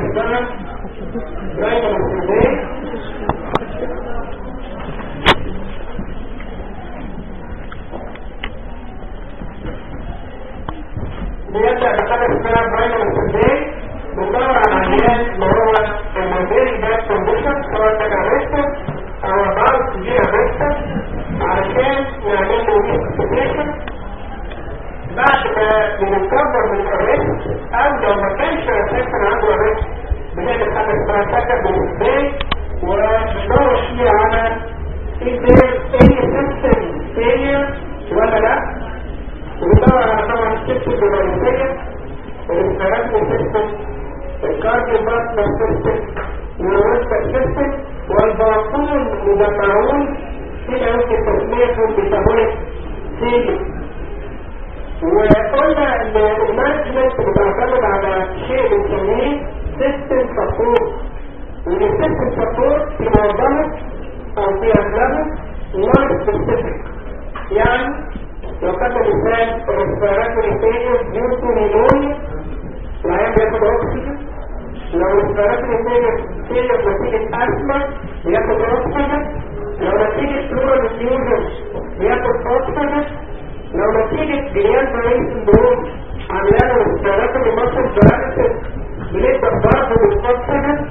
السنة برايمر سيرفي بيبدأ بحاجة اسمها برايمر سيرفي بندور على عيان اللي هو الموديل ده كونديشن سواء كان اريستر او بعض جي اريستر علشان نعمل له انفستيجيشن بعد ما بنتكبر من الاريست او لو ما كانش اساسا عنده اريست بنعمل حاجه اسمها سكر بالسبراي وبندور فيه على is there any system failure ولا لا وبندور على طبعا السيستم الرئيسيه الانفرادي سيستم الكارديو باسكر سيستم والوسط سيستم والباقون مجمعون في يمكن تسميتهم بتابوليك سيلي وقلنا ان المانجمنت بتعتمد على شيء بنسميه سيستم سبورت وان السيستم سبورت في معظمه او في اغلبه نون سبيسيفيك يعني لو كان مثال ريسبيراتوري فيلير ديو تو نيمونيا العيان بياخد اكسجين لو ريسبيراتوري فيلير فيلير نتيجه اسما بياخد اكسجين لو نتيجه فلورال ديفيوجن بياخد اكسجين لو نتيجة جريان فريق سندروم عملانة ريسبيراتوري ماسل باراليسيس بنبدأ برضه بالفاكسجن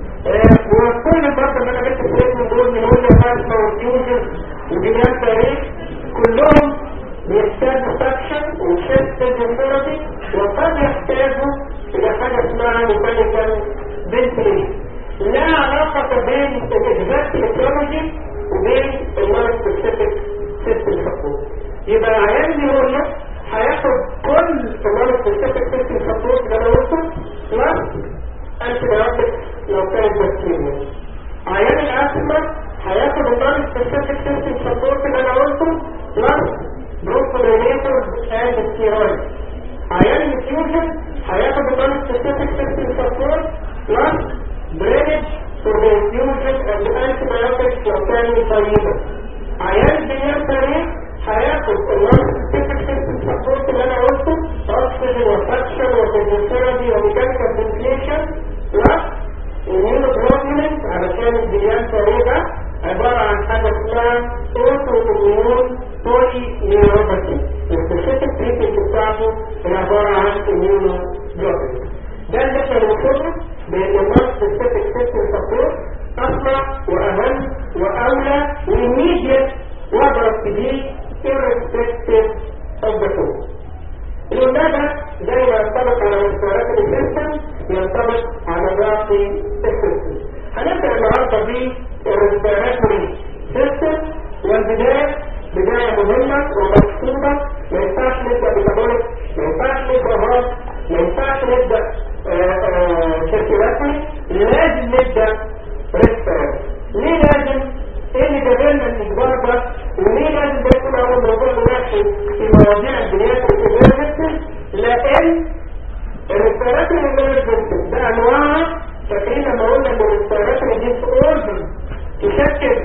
وكل برضه اللي انا جبت فريق من دول من وجه اسما وفيوجن وجريان فريق كلهم بيحتاجوا سكشن وشيست ثيرابي وقد يحتاجوا الى حاجه اسمها ميكانيكال فنتليشن لا علاقه بين الاجزاء الكترولوجي وبين النون سبيسيفيك سيستم سبورت يبقى العيان بيقول له هياخد كل النون سبيسيفيك سيستم سبورت اللي انا قلته بلس انتي لو كانت بكتيريا عيان الاسما هياخد النون سبيسيفيك سيستم سبورت اللي انا قلته بلس بروفورينيتور اند ستيرويد عيان الفيوجن هياخد النون سبيسيفيك سيستم سبورت بلس درينج فور ذا انفيوجن اند انتيبيوتكس لو كان طيبه عيان البنيان تاريخ هياخد النون سبيسيفيك سيستم سبورت اللي انا قلته اكسجين وفاكشن وفيزيوثيرابي وميكانيكال فنتليشن بلس immunoglobulin علشان البنيان تاريخ عبارة عن حاجة اسمها اوتو اميون بولي نيوروباثي السبيسيفيك تريتمنت بتاعته هي عبارة عن immunoglobulin ده اللي احنا بنقوله بان النون سبيسيفيك سيستم سبورت اسرع واهم واولى وimmediate واضرب به irrespective of the cause الإمام ده زي ما ينطبق على مستويات السيستم ينطبق على باقي السيستم هنبدأ النهارده بالريسبيراتوري سيستم والبداية بداية مهمة ومقصودة ما ينفعش نبدأ بتابوليك ما ينفعش نبدأ هارت ما ينفعش نبدأ سيركيلاتوري لازم نبدأ ريسبيراتوري ليه لازم؟ ايه اللي جابلنا الإجبار ده؟ وليه لازم ده يكون أول موضوع مناقش في مواضيع البنيات والإجابة لأن الريسبيراتوري ايمرجنسي ده انواع فاكرين لما قلنا ان الريسبيراتوري دي اوردر تشكل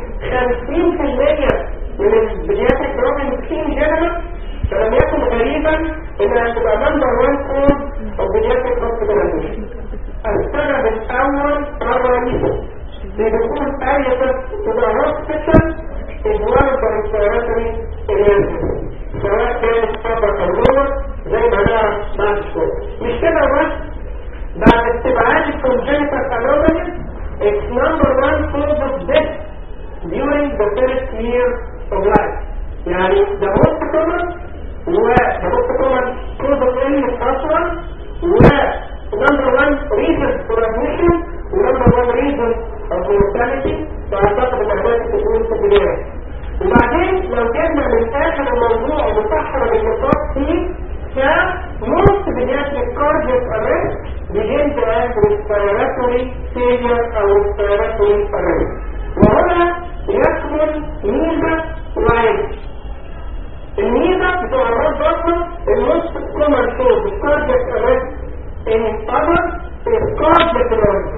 50% من البنياتيك بروبلم في جنرال فلم يكن غريبا انها تبقى نمبر 1 كود او بنياتيك هوسبيتاليزيشن السبب الاول الرئيسي لدخول اي طفل تبقى هوسبيتال is one of the respiratory emergency سواء كانت طبق اللغة زي ما نعرف بعد شوية مش كده بس بعد استبعاد الكونجنتال anomalies it's number one cause of death during the first year of life يعني the most common و the most common cause of illness أصلا و number one reason for admission و number one reason of mortality فأعتقد أن هذا تكون في البداية وبعدين لو جبنا من آخر الموضوع ومسحر النقاط فيه فموست pediatric cardiac arrest begins as respiratory failure أو respiratory arrest وهنا يكمن ميزة وعين الميزة بتوع الرد أصلا الموست common cause of cardiac arrest in others is cardiac arrest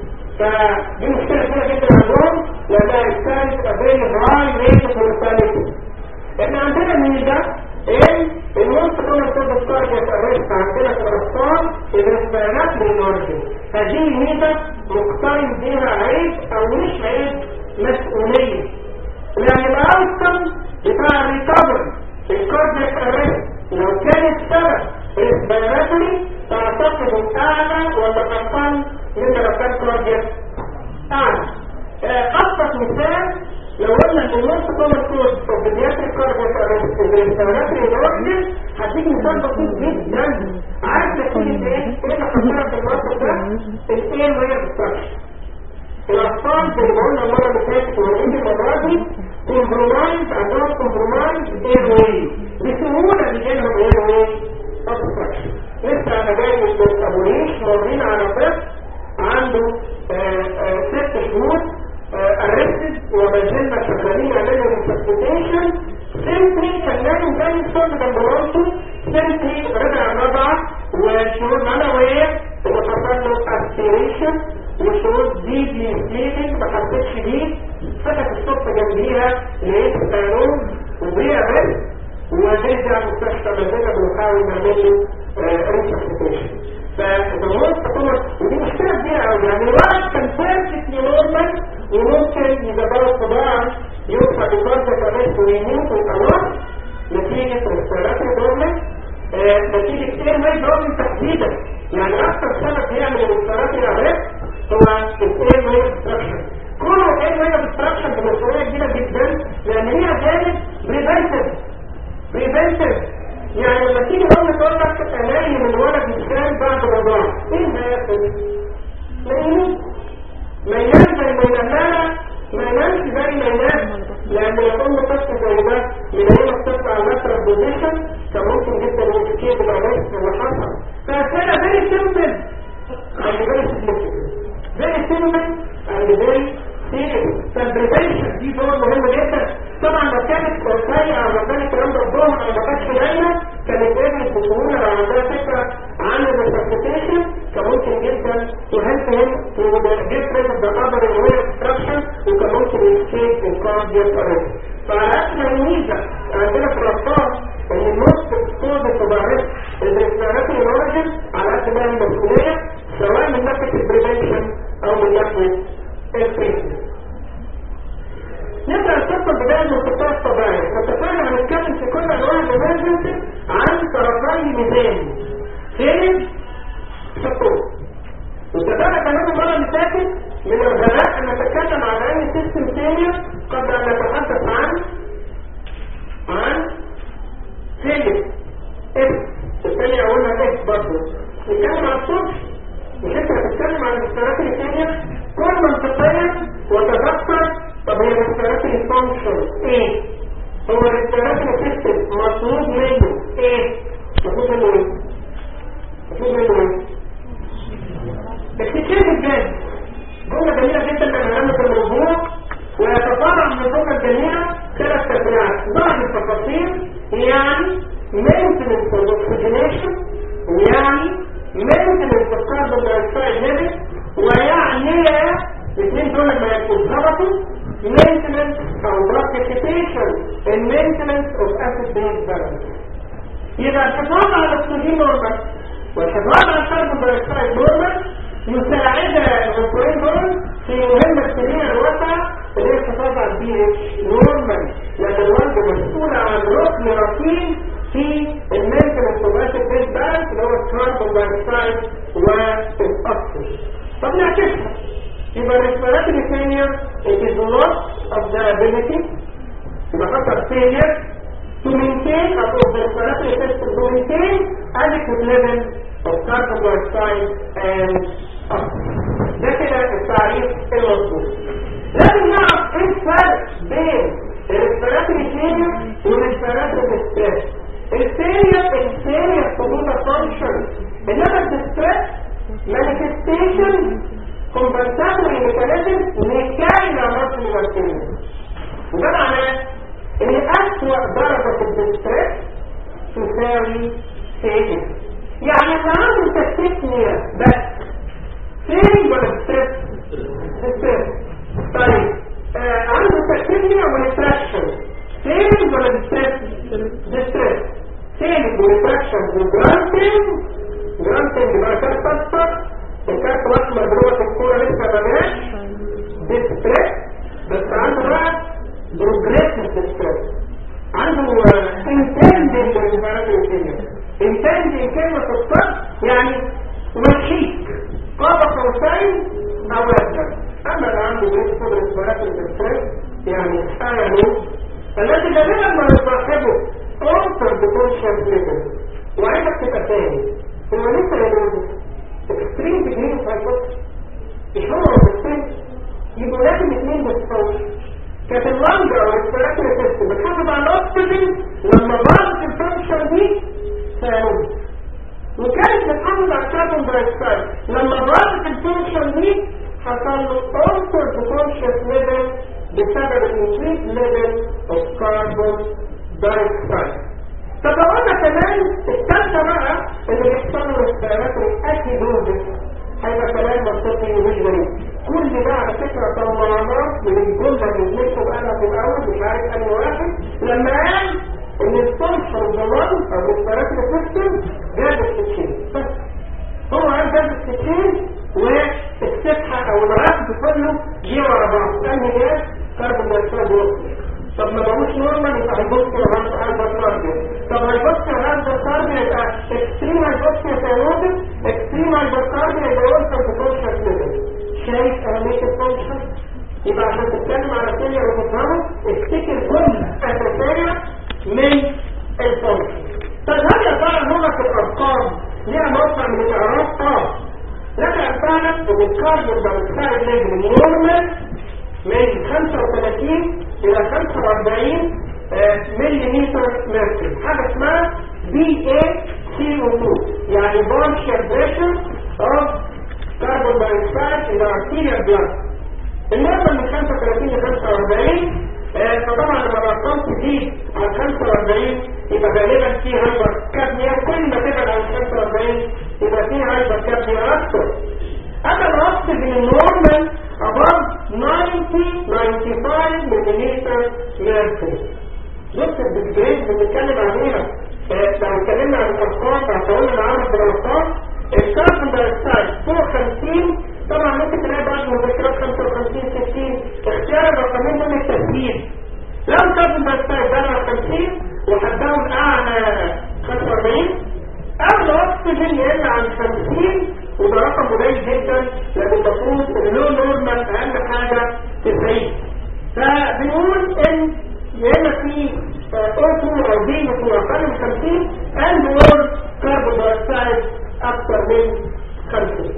فدي مشكلة كبيرة جدا عندهم لأنها كانت أبين هاي ريت اوف مورتاليتي احنا عندنا ميزة ان الموست كومن كود كاردياك اريست عندنا في الاطفال الريسبيراتوري مارجن هذه ميزة مقترن بها عيب او مش عيب مسؤولية يعني الاوتكم بتاع الريكفري الكاردياك اريست لو كان السبب ريسبيراتوري تعتقد اعلى ولا اقل من لو كان كاردياك اعلى ابسط مثال لو قلنا ان النص كومن كود اوف بيدياتريك كاردياك اريست الريسبيراتوري مارجن هديك مثال بسيط جدا عارف نتيجه ايه؟ ايه اللي حصل في الوقت ده؟ الايه وهي ديستراكشن الاطفال زي ما قلنا المره اللي فاتت ونقول المره دي كومبرومايز عندهم كومبرومايز اير واي بسهوله بيجي لهم اير واي اوبستراكشن لسه انا جاي من الابوليش مورين على طفل عنده ست شهور ارستد وما زلنا شغالين عليه ريسبتيشن سيمبلي كان لازم زي الصوت جنب راسه سيمبلي رجع رضع وشعور منويه وحصل له اسبيريشن وشعور دي دي بليدنج ما حسيتش بيه فتح الصوت جنبيها لقيت ستايروز وبريا بس ورجع المستشفى ما زلنا بنحاول نعمل له ريسبتيشن فالضمانات تعتبر ودي مشكله كبيره قوي يعني الواحد كان بيرفكتلي نورمال وممكن يتبرد طبعا يوصل لدرجه كمان ويموت ويتعور نتيجه الريسبيراتوري بروبلم نتيجه ايه ما بروبلم تحديدا يعني اكثر سبب بيعمل الريسبيراتوري اريست هو الايه ما ديستراكشن كله ايه ما ديستراكشن بمسؤوليه كبيره جدا لان هي جانب بريفنتيف بريفنتيف يعني لما تيجي ام تقول لك اناني من ولد انسان بعد الرضاعه ايه اللي هيحصل؟ ما يموت ما ينام زي ما ينام ما ينامش زي ما ينام لان لو ام طفل زي ده من ايام الطفل على لاترال بوزيشن كان ممكن جدا يسكيب الارست اللي حصل فكان فيري سيمبل and very significant very simple and very serious فالبريفنشن دي دور مهم جدا طبعا لو كانت سيئة او لو كان الكلام ده الظهر او ما كانتش باينه كانت قدرت بسهوله لو عندها فكره عن الريسبتيشن كان ممكن جدا تهلهم جيت ريد ذا اذر الوير obstruction وكان ممكن يسكيب الكاردياك اريست فعرفنا الميزه عندنا في الاطفال ان النص اكسبوزر تبقى الريسبيراتوري اوريجن على قد ما هي مسؤوليه سواء من ناحيه البريفنشن او من ناحيه التريتمنت نبدأ القصة بداية من القطاع الطبيعي نتفاهم هنتكلم في كل انواع الامرجنسي عن طرفي ميزان فين سبورت واتفقنا كمان المرة اللي فاتت من الغلاء ان نتكلم عن اي سيستم ثاني قبل ان نتحدث عن عن فيلم اف الثانية اقولها اف برضه نتكلم عن الصبح مش انت هتتكلم عن الاستراتيجي الثانية كل منطقيا وتذكر طب هي الريسبيراتوري فانكشن ايه هو الريسبيراتوري سيستم مطلوب منه ايه مطلوب منه ايه مطلوب منه ايه اكتشاف الجد جملة جميلة جدا من علامة الموضوع ويتفرع من الجملة الجميلة ثلاث تبعات بعض التفاصيل يعني maintenance of oxygenation ويعني maintenance of carbon dioxide level ويعني الاثنين دول لما يكونوا ظبطوا maintenance او precipitation and maintenance of acid base balance يبقى الحفاظ على الاكسجين نورمال والحفاظ على الكربون دايوكسيد نورمال مساعدة العنصرين دول في مهمة كبيرة الواسعة اللي هي الحفاظ على البي اتش نورمال لأن الوالد مسؤول عن ركن رصين في المينتنس اوف اسيد بيز بالانس اللي هو الكربون دايوكسيد والاكسجين طب نعكسها يبقى respiratory failure it is loss of the ability يبقى خطر failure to maintain or of the respiratory system to maintain adequate level of carbon dioxide and oxygen ده كده التعريف المظبوط لازم نعرف ايه الفرق بين الريسبيراتوري failure والريسبيراتوري ستريس الفيلير الفيلير حدود فانكشن انما الستريس manifestation compensatory mechanism لكي نمط المرسلين وده معناه ان اسوأ درجة في الدستريس تساوي فيلير يعني اللي عنده تكتيكنيا بس فين ولا ستريس ستريس طيب آه عنده تكتيكنيا ونتراكشن فين ولا ستريس ستريس فين ونتراكشن وجرانتين جرانتين يبقى كارت اصفر الكارت الاحمر بلغه الكوره لسه ما جاش ديستريس بس عنده بقى بروجريسيف ديستريس عنده انتندنج ريسبيراتوري انتندنج كلمه الصف يعني وشيك قاب قوسين او ادنى اما اللي عنده بريد صدر ريسبيراتوري ديستريس يعني حاله الذي غالبا ما يصاحبه اوفر بوتنشال ليفل وعايزك تبقى فاهم هو لسه يا دكتور اكستريم ديجري اوف هايبوكسيا مش هو الاكستريم يبقوا لازم اثنين بالصوت كانت اللنج او الريسبيراتوري سيستم بتحافظ على الاكسجين لما ضغط الفانكشن دي ثانوي وكانت بتحافظ على الكربون دايوكسيد لما ضغط الفانكشن دي حصل له اوفر بوتنشال ليفل بسبب الانكريز ليفل اوف كربون دايوكسيد طب لو قلنا كمان الثالثه بقى اللي بيحصل له ريسبيراتوري اسيدوزس هيبقى كلام منطقي ومش غريب كل ده على فكره طلعناه من الجمله اللي بنشوف انا في الاول مش عارف انهي واحد لما قال ان الفانكشن الضمان او الريسبيراتوري سيستم جاب السكين بس هو قال جاب السكين والسبحه او الرفض كله جه ورا بعض انهي جاز كربون دايوكسيد وصل طب ما بقوش نورمال يبقى هيبص لهارد هارد كارديو طب هيبص لهارد كارديو يبقى اكستريم هيبص لثيرويد اكستريم هيبص كارديو يبقى وصل بفانكشن ليفل شايف اهميه الفانكشن يبقى عشان تتكلم على سيليا وتفهمه افتكر جمله اساسيه من الفانكشن طب هل يا ترى لغه الارقام ليها موقع من الاعراب؟ اه لك فعلا ان الكاربون دايوكسيد ليفل نورمال من 35 الى 45 مليمتر ميركوري حاجه اسمها بي اي سي او 2 يعني بارشال بريشر اوف كربون دايوكسيد الى ارتيريال بلاد النسبه من 35 ل 45 فطبعا لما الارقام تزيد عن 45 يبقى غالبا في هايبر كابنيا كل ما تبعد عن 45 يبقى في هايبر كابنيا اكتر اما الوصف من النورمال above 90 95 مليمتر ميركوري بص الديجريد بنتكلم عليها لو اتكلمنا عن الارقام هتقولنا العرض بالارقام الكربون دايوكسيد فوق 50 طبعا ممكن تلاقي بعض المذكرات 55 60 اختيار الرقمين دول التسجيل لو الكربون دايوكسيد بلغ 50 وحدهم اعلى 45 او الاكسجين يقل عن 50 وده رقم قليل جدا لان المفروض اللو نورمال اقل حاجه 90 فبنقول ان يا اما في O2 او B يكون اقل من 50 and or كربون دايوكسيد اكثر من 50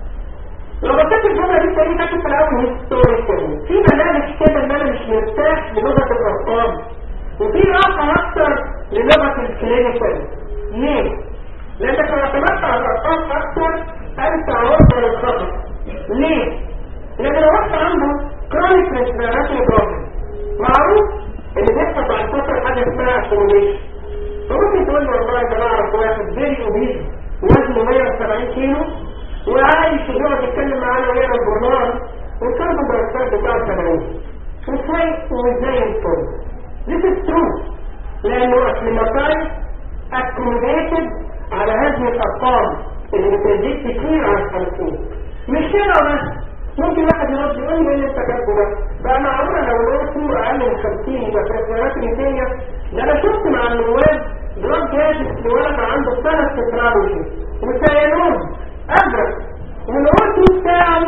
لو بصيت الجمله دي تلاقي كاتب في الاول هيستوريكال في ملامح كده ان انا مش مرتاح للغه الارقام وفي راحه اكثر للغه الكلينيكال ليه؟ لانك لو اعتمدت على الارقام اكثر انت عرضه للخطر ليه؟ لان لو واحد عنده كرونيك ريسبيراتوري بروبلم معروف ان بيحصل بعد فتره حاجه اسمها اكوموديشن فممكن تقول لي والله ده انا اعرف واحد فيري اوبيز وزنه 170 كيلو وعايش ويقعد يتكلم معانا ويقرا الجورنال والكربون دايوكسيد بتاعه 70 وازاي وازاي الفل This is true لانه اكليماتايز accommodated على هذه الارقام اللي بتزيد كتير عن 50 مش كده بس ممكن واحد يرد يقول لي ايه اللي انت كاتبه ده بقى معقوله لو لقيت صوره اقل من 50 يبقى كريستيانات نيتيه ده انا شفت مع النواب دراج جاهز لولد عنده ثلاث تترالوجي وسيانون ازرق والاورتو بتاعه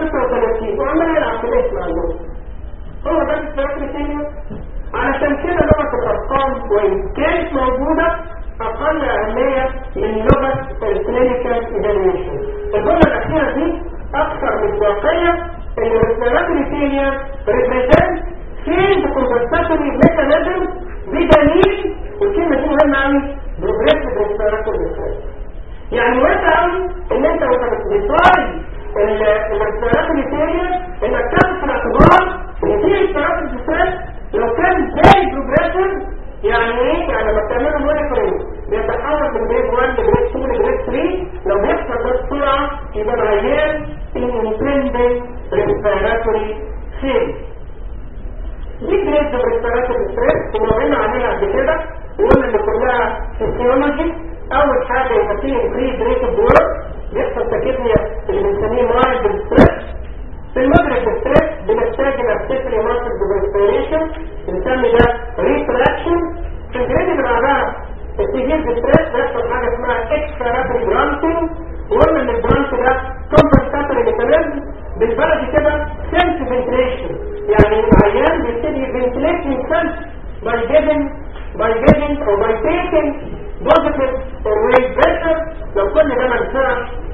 35 وعمال يلعب في الاسم عندهم هو ده كريستيانات نيتيه علشان كده لغه الارقام وان كانت موجوده اقل اهميه من لغه الكلينيكال ايفالويشن الجمله الاخيره دي اكثر مصداقيه ان الريسبيراتوري فيلير ريبريزنت فيلد كومبنساتوري ميكانيزم بدليل والكلمه دي مهمه قوي بروجريسيف ريسبيراتوري يعني وانت قوي ان انت وانت بتديفاي الريسبيراتوري فيلير انك تاخد في الاعتبار ان في ريسبيراتوري لو كان زي بروجريسيف يعني ايه؟ يعني لما بتعملوا مونيتورنج بيتحول من جريد 1 لجريد 2 لجريد 3 لو بيحصل ده بسرعه يبقى العيان independent respiratory failure. دي جريد respiratory stress ومرينا عليها قبل كده وقلنا ان كلها فيسيولوجي اول حاجه يبقى فيه increased rate of work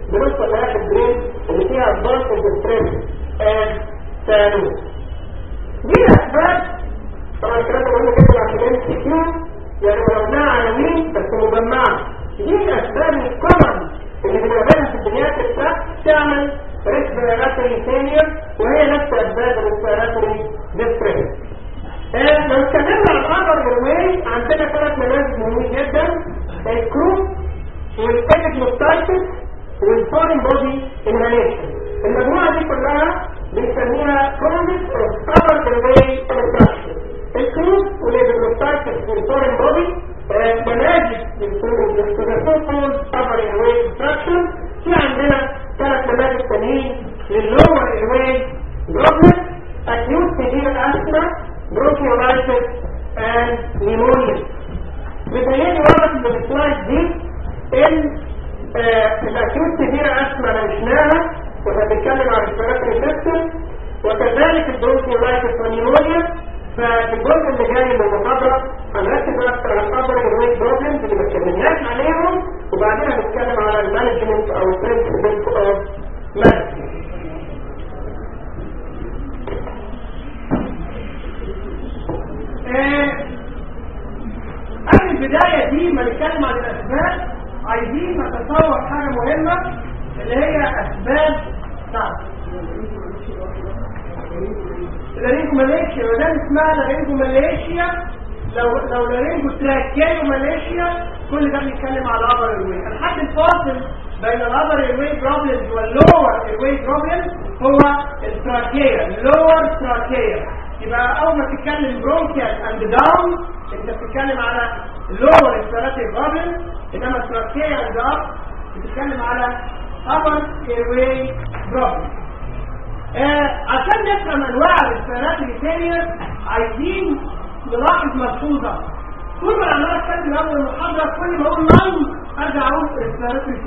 بنوصل لاخر جريد اللي فيها ادفانس ستريس اند سانوس دي الاسباب طبعا الكلام ده مهم جدا عشان ام سي كيو يعني ولو عناوين بس مجمعه دي الاسباب الكومن اللي بنعملها في البنيات التراك تعمل ريسبيراتوري فيلير وهي نفس اسباب الريسبيراتوري ديستريس لو اتكلمنا عن الاذر ايرواي عندنا ثلاث نماذج مهمين جدا الكروب والابيجلوتايتس والفورين بودي انهاليشن المجموعه دي كلها بنسميها كرومس اوف اذر ايرواي اوبستراكشن الكروب والابيجلوتايتس والفورين بودي نماذج للسوكول اذر ايرواي اوبستراكشن في عندنا ثلاث نماذج تانيين لللور ايرواي دروبلت acute severe asthma bronchiolitis and pneumonia بتهيألي واضح من السلايد دي ان الاكيوت سيفير اسما ناقشناها واحنا بنتكلم عن الريسبيراتوري سيستم وكذلك البرونكيولايتس والنيمونيا فالجزء اللي جاي من المحاضره هنركز اكتر على الابر الويت بروبلمز اللي ما اتكلمناش عليهم وبعدين هنتكلم على المانجمنت او البرنسبلز اوف مانجمنت قبل البداية دي ما نتكلم عن الأسباب عايزين نتصور حاجة مهمة اللي هي أسباب صعب لارينجو ماليشيا ودام اسمها لارينجو ماليشيا لو لو لارينجو تراكيو ماليشيا كل ده بيتكلم على الابر ايروي الحد الفاصل بين الابر ايروي بروبلمز واللور ايروي بروبلمز هو التراكيا اللور تراكيا يبقى اول ما تتكلم برونكيال اند داون انت بتتكلم على لور ريسبيراتوري بروبلم انما التراكيا اند اب بتتكلم على upper airway problem آه عشان نفهم انواع الريسبيراتوري فيلير عايزين نلاحظ ملحوظه طول ما انا اتكلم اول المحاضره كل ما اقول لانج ارجع اقول ريسبيراتوري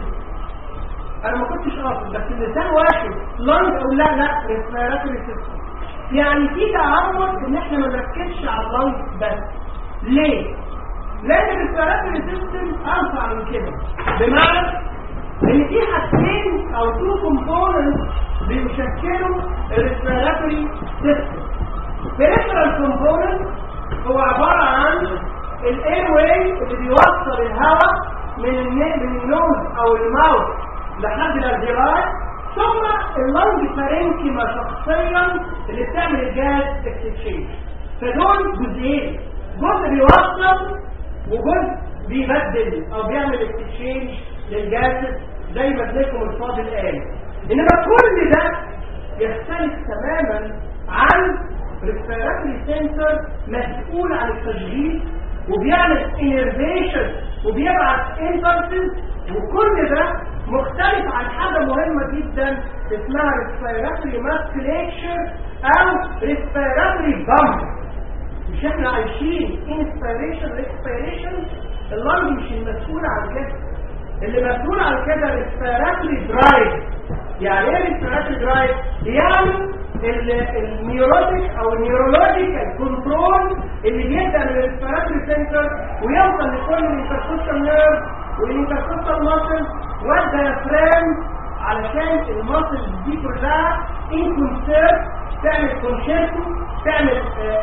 انا ما كنتش قاصد بس اللسان واحد لانج اقول لا لا ريسبيراتوري سيستم يعني في تعود ان احنا ما نركزش على اللانج بس ليه لان الريسبيراتوري سيستم اوسع من كده بمعنى ان في حاجتين او تو كومبوننتس بيشكلوا الريسبيراتوري سيستم peripheral component هو عبارة عن الاير واي اللي بيوصل الهواء من الن- من النوز او الماوث لحد الالفيولاي ثم اللنج فارنكيما شخصيا اللي بتعمل الجاز اكستشينج فدول جزئين جزء بيوصل وجزء بيبدل او بيعمل اكستشينج للجاز زي ما اديكم الفاضل قال انما كل ده يختلف تماما عن ريسبيراتوري سنسور مسؤول عن التشغيل وبيعمل انرفيشن وبيبعت امبلسز وكل ده مختلف عن حاجة مهمة جدا اسمها ريسبيراتوري ماسكليتشر او ريسبيراتوري بامب مش احنا عايشين انسبيريشن ريسبيريشن اللنج مش المسؤول عن كده اللي مسؤول عن كده ريسبيراتوري درايف يعني ايه ريسبيراتوري درايف يعني النيوروتيك او النيورولوجيكال كنترول اللي بيبدا من الريسبيراتوري سنتر ويوصل لكل الانتركوستال نيرف والانتركوستال ماسل والديافرام علشان الماسل دي كلها ان كونسيرت تعمل كونشيرتو تعمل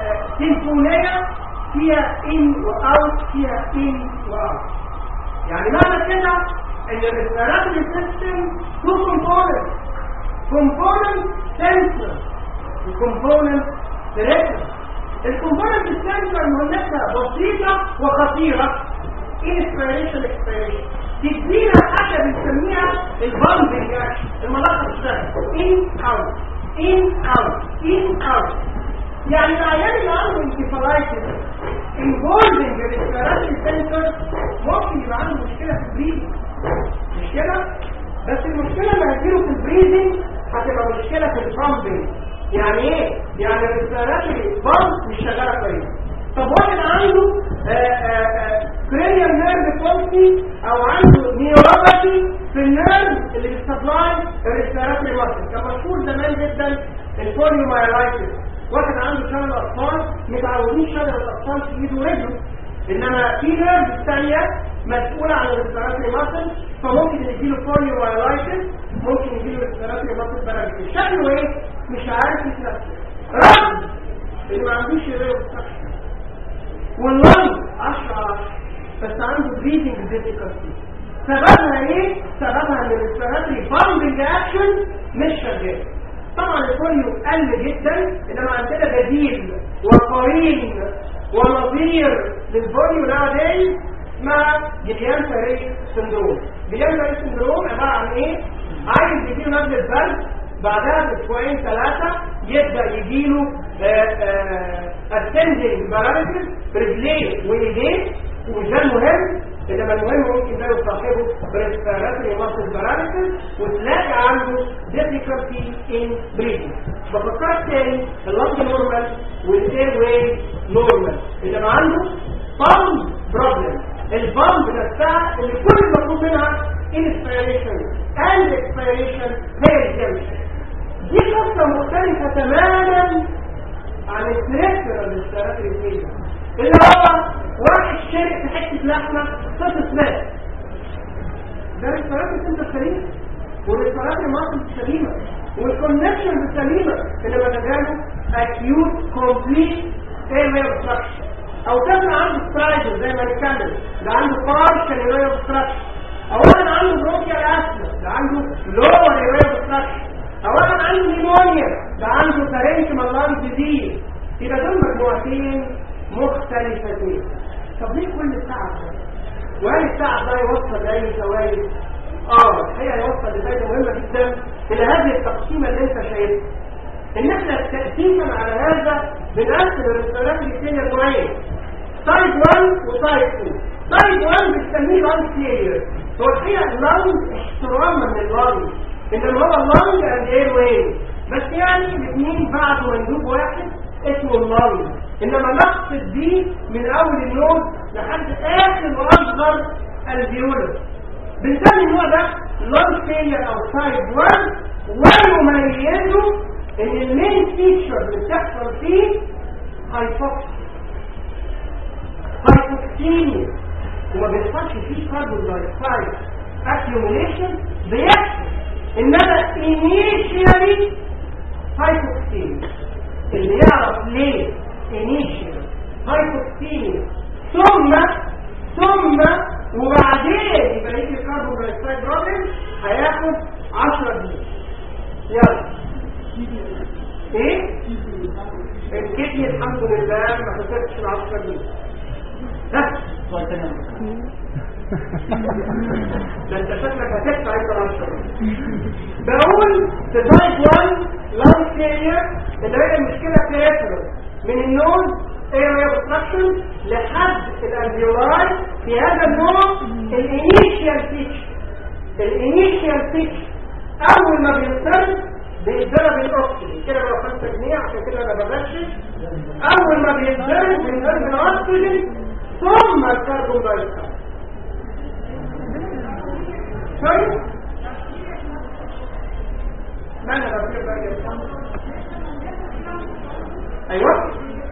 سيمفونيه فيها ان واوت فيها ان واوت يعني معنى كده ان الريسبيراتوري سيستم تو كومبوننت كومبوننت سنسور وكومبوننت سيريكتور الكومبوننت السنسور مهمتها بسيطه وخطيره انسبيريشن اكسبيريشن تدينا حاجه بنسميها البامبنج اكشن الملاحظه الشهر ان اوت ان اوت ان اوت يعني العيان اللي عنده انكفالايتس انفولفنج الريسبيراتوري سنسور ممكن يبقى عنده مشكله في البريد مش كده بس المشكله اللي هتجيله في البريدنج هتبقى مشكله في البامبنج يعني ايه يعني الريسبيراتوري بامب مش شغاله كويس طب واحد عنده كرينيال نيرف بولسي او عنده نيوروباثي في النيرف اللي بيستبلاي الريسبيراتوري ماسل كان مشهور زمان جدا البوليومايلايتس واحد عنده شلل اطفال متعودين شلل الاطفال في ايده ورجله انما في نيرف ثانيه مسؤوله عن الريسبيراتوري ماسل فممكن يجيله بوليو وايلايتس ممكن يجيله ريسبيراتوري ماسل باراليسيس شكله ايه مش عارف يتنفس رغم اللي ما عندوش يريد واللنج 10 على 10 بس عنده بريدنج ديفيكالتي سببها ايه؟ سببها ان الريسبيراتوري باوندنج اكشن مش شغال طبعا البوليو قل جدا انما عندنا بديل وقرين ونظير للبوليو نوادايز اسمها جليان فاري سندروم جليان فاري سندروم عباره عن ايه؟ عايز يجيله نزله برد بعدها باسبوعين ثلاثه يبدا يجيله اسندنج باراليسيس رجليه وايديه وده المهم انما المهم ممكن ده صاحبه بريسبيراتوري ماسل باراليسيس وتلاقي عنده difficulty in breathing بفكرك تاني اللنج نورمال والاير واي نورمال انما عنده بامب بروبلم البامب نفسها اللي كل المطلوب منها inspiration and expiration هي الجمشة دي قصة مختلفة تماما عن السريكتر بالريسبيراتوري اللي هو واحد شارك في حته لحمه صوت سماك ده ريسبيراتوري سنتر سليم والريسبيراتوري ماسل سليمه والكونكشن سليمه انما ده جاله اكيوت كومبليت اير اوبستراكشن او كان عنده سترايدر زي ما نتكلم ده عنده بارشال اير اوبستراكشن اولا عنده بروكيال اسما ده عنده لور اير اوبستراكشن اولا عنده نيمونيا ده عنده فارنكيمال لانج ديزيز يبقى دول مجموعتين مختلفتين طب ليه كل التعب ده وهل التعب ده يوصل لاي فوائد اه الحقيقه يوصل لفائده مهمه جدا الى هذه التقسيمه اللي انت شايفها ان احنا تقسيما على هذا بنقسم الرسالات الاثنين نوعين تايب 1 وتايب 2 تايب 1 بنسميه لانج كلير هو الحقيقه لانج احتراما من اللانج انما هو اللانج اند اير واي بس يعني الاثنين بعد مندوب واحد اسمه اللانج انما نقصد دي من اول النوم لحد اخر واصغر الفيولر بنسمي النوع ده لانج فيلير او تايب 1 ويميزه ان المين فيتشر اللي بتحصل فيه هايبوكسيا هايبوكسيميا وما بيحصلش فيه كاربون دايوكسيد اكيوميليشن بيحصل انما انيشيالي هايبوكسيميا اللي يعرف ليه انيشيال هايبوكسيميا ثم ثم وبعدين يبقى يجي الكربون دايوكسيد بروبلم هياخد 10 دقيقة يلا ايه الكدني الحمد لله ما خسرتش ال 10 دقيقة ها ده انت شكلك هتدفع انت ال 10 بقول في تايب 1 لانج فيلير اللي هي المشكله بتاعتنا من النوز area obstruction لحد الالفيولاي في هذا النوع الانيشيال فيتشر الانيشيال فيتشر اول ما بيضطر بيتضرب الاكسجين كده بقى 5 جنيه عشان كده انا ببشر اول ما بيتضرب بيتضرب الاكسجين ثم الكربون دايوكسيد طيب ما انا بفكر بقى ايوه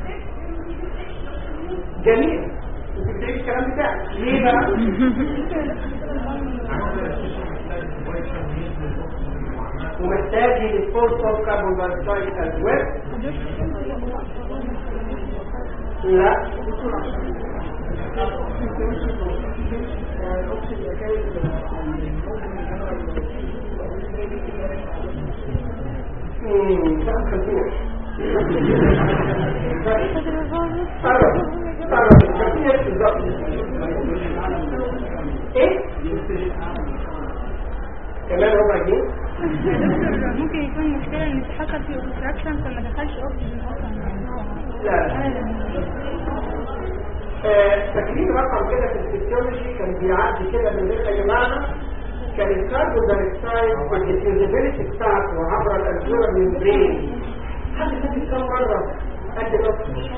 جميل انت بتعيش الكلام بتاعك ليه بقى ومحتاج للفورس اوف كاربون دايوكسيد از ويل لا امم ده خطير قرب قرب خطير بالظبط ايه كمان ربع جنيه ممكن يكون مشكلة ان حصل فيه اوبستراكشن فما دخلش اوكسجين اصلا يعني لا آه، تكريم رقم كده في الفسيولوجي كان بيعدي كده من غير اي معنى كان الكربون دايوكسيد والديفيوزابيلتي بتاعته عبر الالفيولار ميمبرين حد فاكر كم مره قد الاكسجين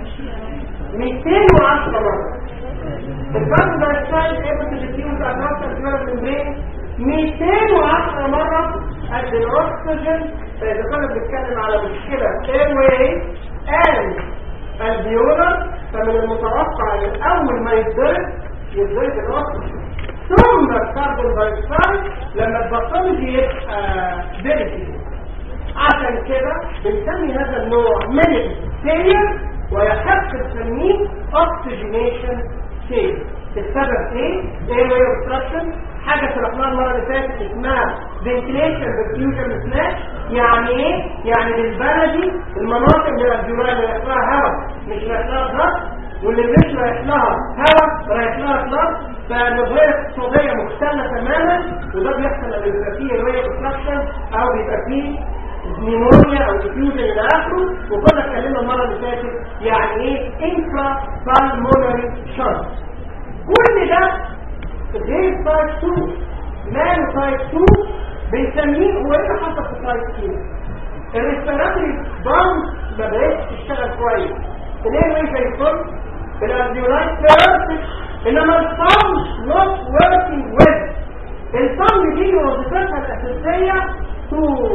210 مره الكربون دايوكسيد able to diffuse across the alveolar membrane 210 مرة قد الأكسجين فإذا كنا بنتكلم على مشكلة airway and alveolar فمن المتوقع ان اول ما يتضرب يتضرب الاكسجين ثم الكربون دايوكسيد لما الباثولوجي يبقى ديليكيت عشان كده بنسمي هذا النوع من الفيلير ويحق نسميه اوكسجينيشن فيلير السبب ايه؟ ايه هو obstruction حاجة شرحناها المرة اللي فاتت اسمها ventilation diffusion slash يعني ايه؟ يعني بالبلدي المناطق من الجمال اللي رايح لها هواء مش رايح لها ضغط واللي مش رايح لها هواء رايح لها ضغط فالنظرية الاقتصادية مختلة تماما وده بيحصل لما بيبقى فيه رواية obstruction او بيبقى فيه نيمونيا او ديفيوجن الى اخره وكنا اتكلمنا المرة اللي فاتت يعني ايه انفرا بالمونري شنط كل ده غير تايب 2 نانو تايب 2 بنسميه هو ايه اللي حصل في تايب 2 الريسبيراتوري بامب ما بقتش تشتغل كويس الايه وين زي الفل الالفيولايت بيرفكت انما الصم نوت وركينج ويز الصم دي وظيفتها الاساسيه تو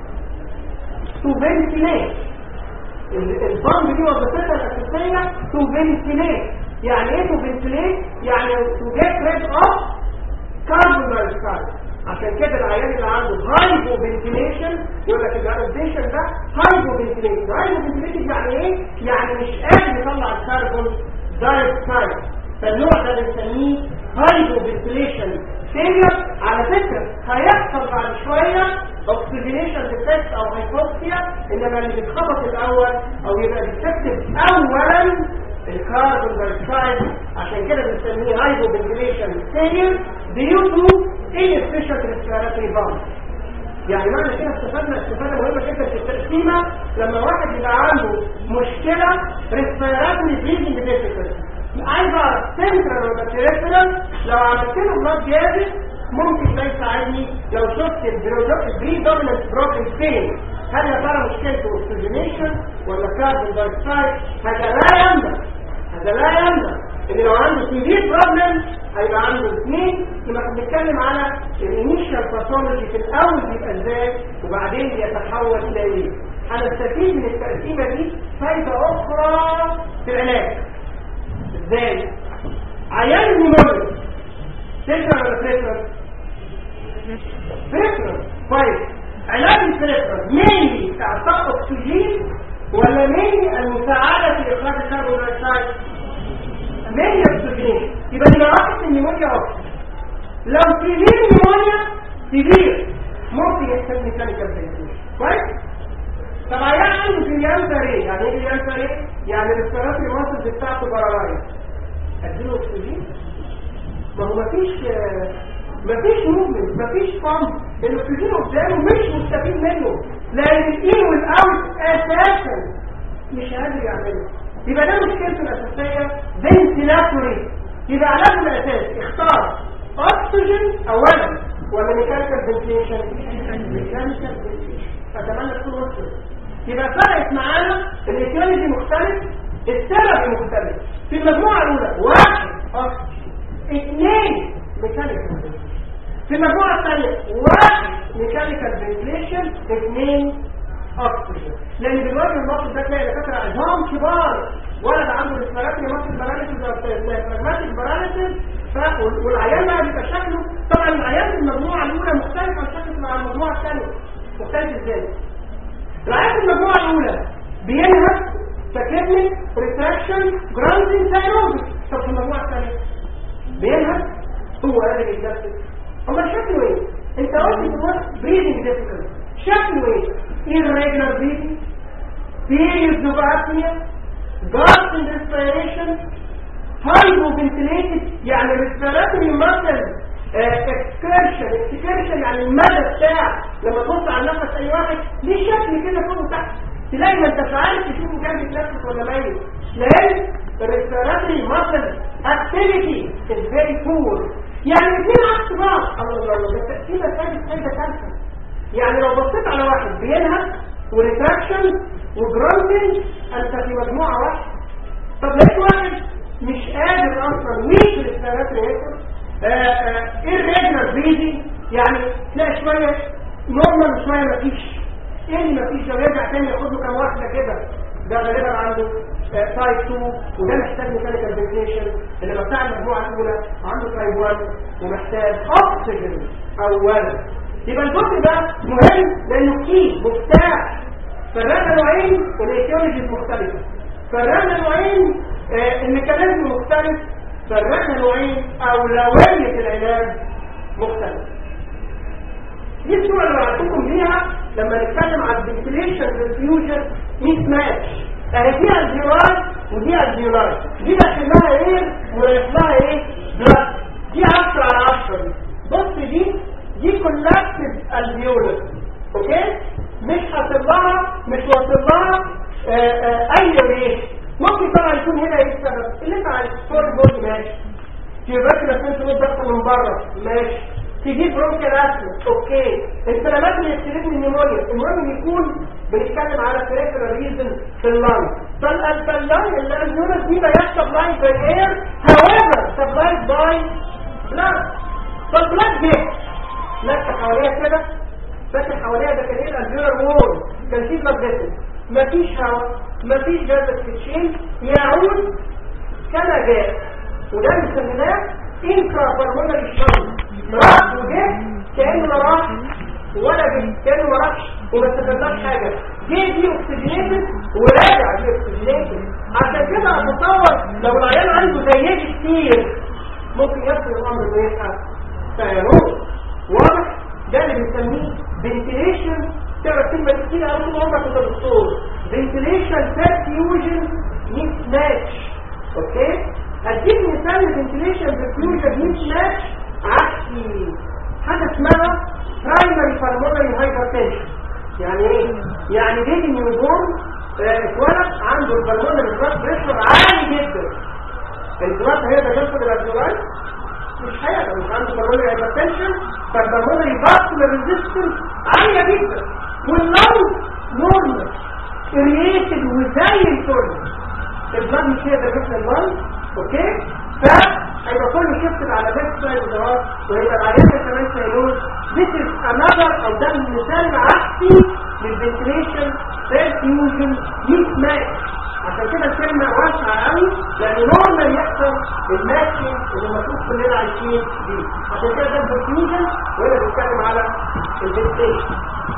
تو فنتيليت البامب دي وظيفتها الاساسيه تو فنتيليت يعني ايه تو فنتيليت يعني تو جيت ريد اوف كاربون دايوكسيد عشان كده العيان اللي عنده هايبو فنتيليشن يقول لك الاريتيشن ده هايبو فنتيليشن هايبو فنتيليشن يعني ايه يعني مش قادر يطلع الكربون دايوكسيد فالنوع ده بنسميه هايبو فنتيليشن فيلير على فكره هيحصل بعد شويه اوكسجينيشن ديفكت او هايبوكسيا انما اللي بيتخبط الاول او يبقى ديفكتيف اولا الكاربون دايوكسيد عشان كده بنسميه هايبو فنتيليشن فيلير due to inefficient respiratory pump يعني معنى كده استفدنا استفادة مهمة جدا في التقسيمة لما واحد يبقى عنده مشكلة respiratory breathing difficulty عايز اعرف central ولا peripheral لو عملت له بلاد جاهز ممكن ده يساعدني لو شفت البري دوميننت بروكن فين هل يا ترى مشكلته اوكسجينيشن ولا كاربون دايوكسيد هذا لا يمنع هذا لا يمنع ان لو عنده سيفير بروبلم هيبقى عنده اثنين لما احنا بنتكلم على الانيشال باثولوجي في الاول بيبقى ازاي وبعدين بيتحول الى ايه هنستفيد من التقسيمه دي فايده اخرى في العلاج ازاي عيان النمو تكره ولا تكره تكره كويس علاج التكره ميني اعطاء اكسجين ولا ميني المساعده في اخراج الكربون دايوكسيد ميني اكسجين يبقى دي مراحل النمونيا اكتر لو سيفير نمونيا سيفير ممكن يحتاج ميكانيكال فنتيليشن كويس طب عيان عنده جريان سريع يعني ايه جريان سريع يعني الريسبيراتوري ماسلز بتاعته برارايه اديله اكسجين ما هو مفيش مفيش موفمنت مفيش بامب الاكسجين قدامه مش مستفيد منه لان الان والاوت اساسا مش قادر يعمله يبقى ده مشكلته الاساسيه فنتيلاتوري يبقى علاجه الاساسي اختار اكسجين اولا ولا ميكانيكال فنتيليشن ميكانيكال فنتيليشن اتمنى تكون وصلت يبقى فرقت معانا الايتيولوجي مختلف السبب مختلف في المجموعه الاولى واحد اكسجين اثنين ميكانيكال في المجموعه الثانيه واحد ميكانيكال فنتيليشن اثنين اكسجين لان دلوقتي الموقف ده تلاقي دكاتره عظام كبار ولد عنده ريسبيراتوري ماسل باراليسيس او فلاجماتيك باراليسيس والعيان بقى بيبقى شكله طبعا العيان في المجموعه الاولى مختلف عن شكله مع المجموعه الثانيه مختلف ازاي؟ العيان في المجموعه الاولى بينهك تكنيك ريتراكشن جراندين سايروزس طب في المجموعه الثانيه بينهك هو قادر يتنفس هو شكله ايه؟ انت قلت دلوقتي بريدنج ديفيكولتي شكله ايه؟ irregular breathing periods of apnea gasp in respiration hypoventilated يعني respiratory muscle excursion excursion يعني المدى بتاع لما تبص على نفس اي واحد ليه شكل كده فوق وتحت تلاقي ما انت عارف تشوفه كان بيتنفس ولا ميت لان الريسبيراتوري muscle activity is very poor يعني الاثنين عكس بعض الله الله الله ده تقسيمه ثالث فايده ثالثه يعني لو بصيت على واحد بينهك وريتراكشن وجراندنج انت في مجموعه واحده طب لقيت واحد مش قادر اصلا ويك الريسبيراتوري irregular breathing يعني تلاقي شويه نورمال وشويه مفيش ايه اللي مفيش لو يرجع تاني ياخد له كام واحده كده ده غالبا عنده تايب 2 وده محتاج ميكانيكال فنتيليشن انما بتاع المجموعه الاولى عنده تايب 1 ومحتاج اكسجين اولا يبقى الجزء ده مهم لانه كي مفتاح فرقنا نوعين الايديولوجي مختلفه فرقنا نوعين آه، الميكانيزم مختلف فرقنا نوعين اولويه العلاج مختلف دي الصوره اللي بعتكم بيها لما نتكلم عن الفنتيليشن ريفيوجن ميس ماتش اهي دي الجيولاي ودي الجيولاي دي داخلها ايه ورايح لها ايه بلاد دي 10 على 10 دي بص دي دي كولكتيف الفيولس اوكي مش حاصل لها مش واصل لها آه، آه، اي ريش ممكن طبعا يكون هنا ايه السبب اللي انت عايز فور بودي ماشي تيوباكل كنت ضغط من بره ماشي تجيب برونكال اسيد اوكي السلامات اللي يستلم من النيمونيا المهم يكون بنتكلم على peripheral ريزن في اللنج فالالفلاي اللي النيورس دي لا سبلايد باي اير however سبلايد باي بلاد فالبلاد جه لف حواليها كده فاكر حواليها ده كان ايه الالفيولار وول كان فيه بلاد فيسل مفيش هواء مفيش جاز تشيل يعود كما جاء وده بنسميناه انترا بالمونري شنط راح وجه كانه ما راح ولا جه كانه ما راحش وما استفدناش حاجه جه دي اوكسجينيتد وراجع دي اوكسجينيتد عشان كده اتصور لو العيان عنده زيات كتير ممكن يصل الامر انه يبقى فيروس واضح ده اللي بنسميه فنتيليشن تعرف كلمه دي كتير قوي طول عمرك انت دكتور فنتيليشن perfusion ميس ماتش اوكي اديك مثال الفنتيليشن perfusion ميس ماتش عكسي حاجه اسمها برايمري pulmonary hypertension يعني ايه يعني بيبي نيوبورن اتولد عنده البلمونري بلاد بريشر عالي جدا البلاد هيقدر يدخل الالفيولاي مش هيقدر مش عنده بالمونري هايبرتنشن فالبلمونري فاسكولار ريزيستنس عاليه جدا واللو نورمال كرييتد وزي الفل البلاد مش هيقدر يدخل اللنج اوكي فهيبقى كله شفت على ليفت سايد الظهر وهيبقى العيان كمان سيلوز This is another او ده المثال العكسي للفنتيليشن perfusion mismatch عشان كده الكلمة واسعة قوي لأن نورمال يحصل الماتشنج اللي المفروض كلنا عايشين بيه عشان كده ده البرفيوجن وهنا بنتكلم على الفنتيليشن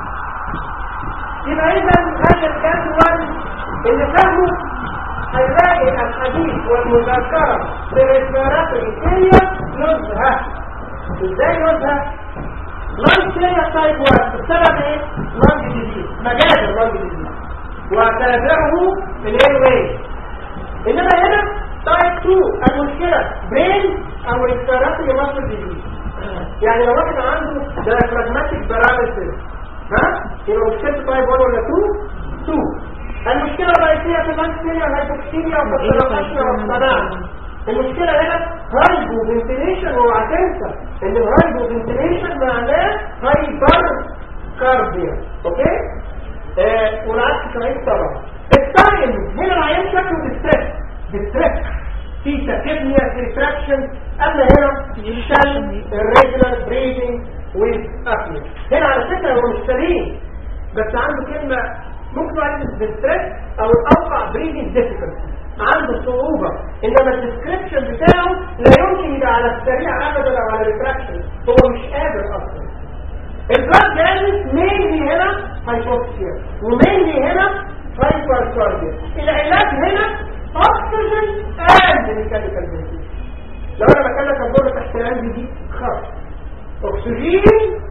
يبقى إذا هذا الجدول اللي فهمه هيلاقي الحديث والمذاكرة بريسبيراتوري كيميا نزهة ازاي نزهة؟ لانج كيميا تايب 1 السبب ايه؟ لانج ديزيز مجال اللانج ديزيز وتابعه الاير واي انما هنا تايب 2 المشكلة برين او ريسبيراتوري ماسل ديزيز يعني لو واحد عنده diaphragmatic paralysis ها يبقى مشكلته تايب 1 ولا 2 2 المشكلة الرئيسية في اللانكسيريا الهايبوكسيريا والبطرقاشيا والصداع المشكلة هنا هايبو فنتيليشن اوعى تنسى ان الهايبو فنتيليشن معناه هايبر كارديا اوكي آه والعكس صحيح طبعا التايم هنا العيان شكله بالستريس بالستريس في تكبنيا في ريتراكشن اما هنا شل الريجولار بريدنج ويز ابنيا هنا على فكره هو مش سليم بس عنده كلمه ممكن عنده بالستريس او الاوقع بريدنج ديفيكولتي عنده صعوبة انما الديسكريبشن بتاعه لا يمكن يبقى على السريع ابدا او على الريتراكشن هو مش قادر اصلا البلاد جالس مينلي هنا هايبوكسيا ومينلي هنا هايبركارديا العلاج هنا اكسجين اند ميكانيكال فنتيليشن لو انا بكلمك الدور تحت العلم دي خط اكسجين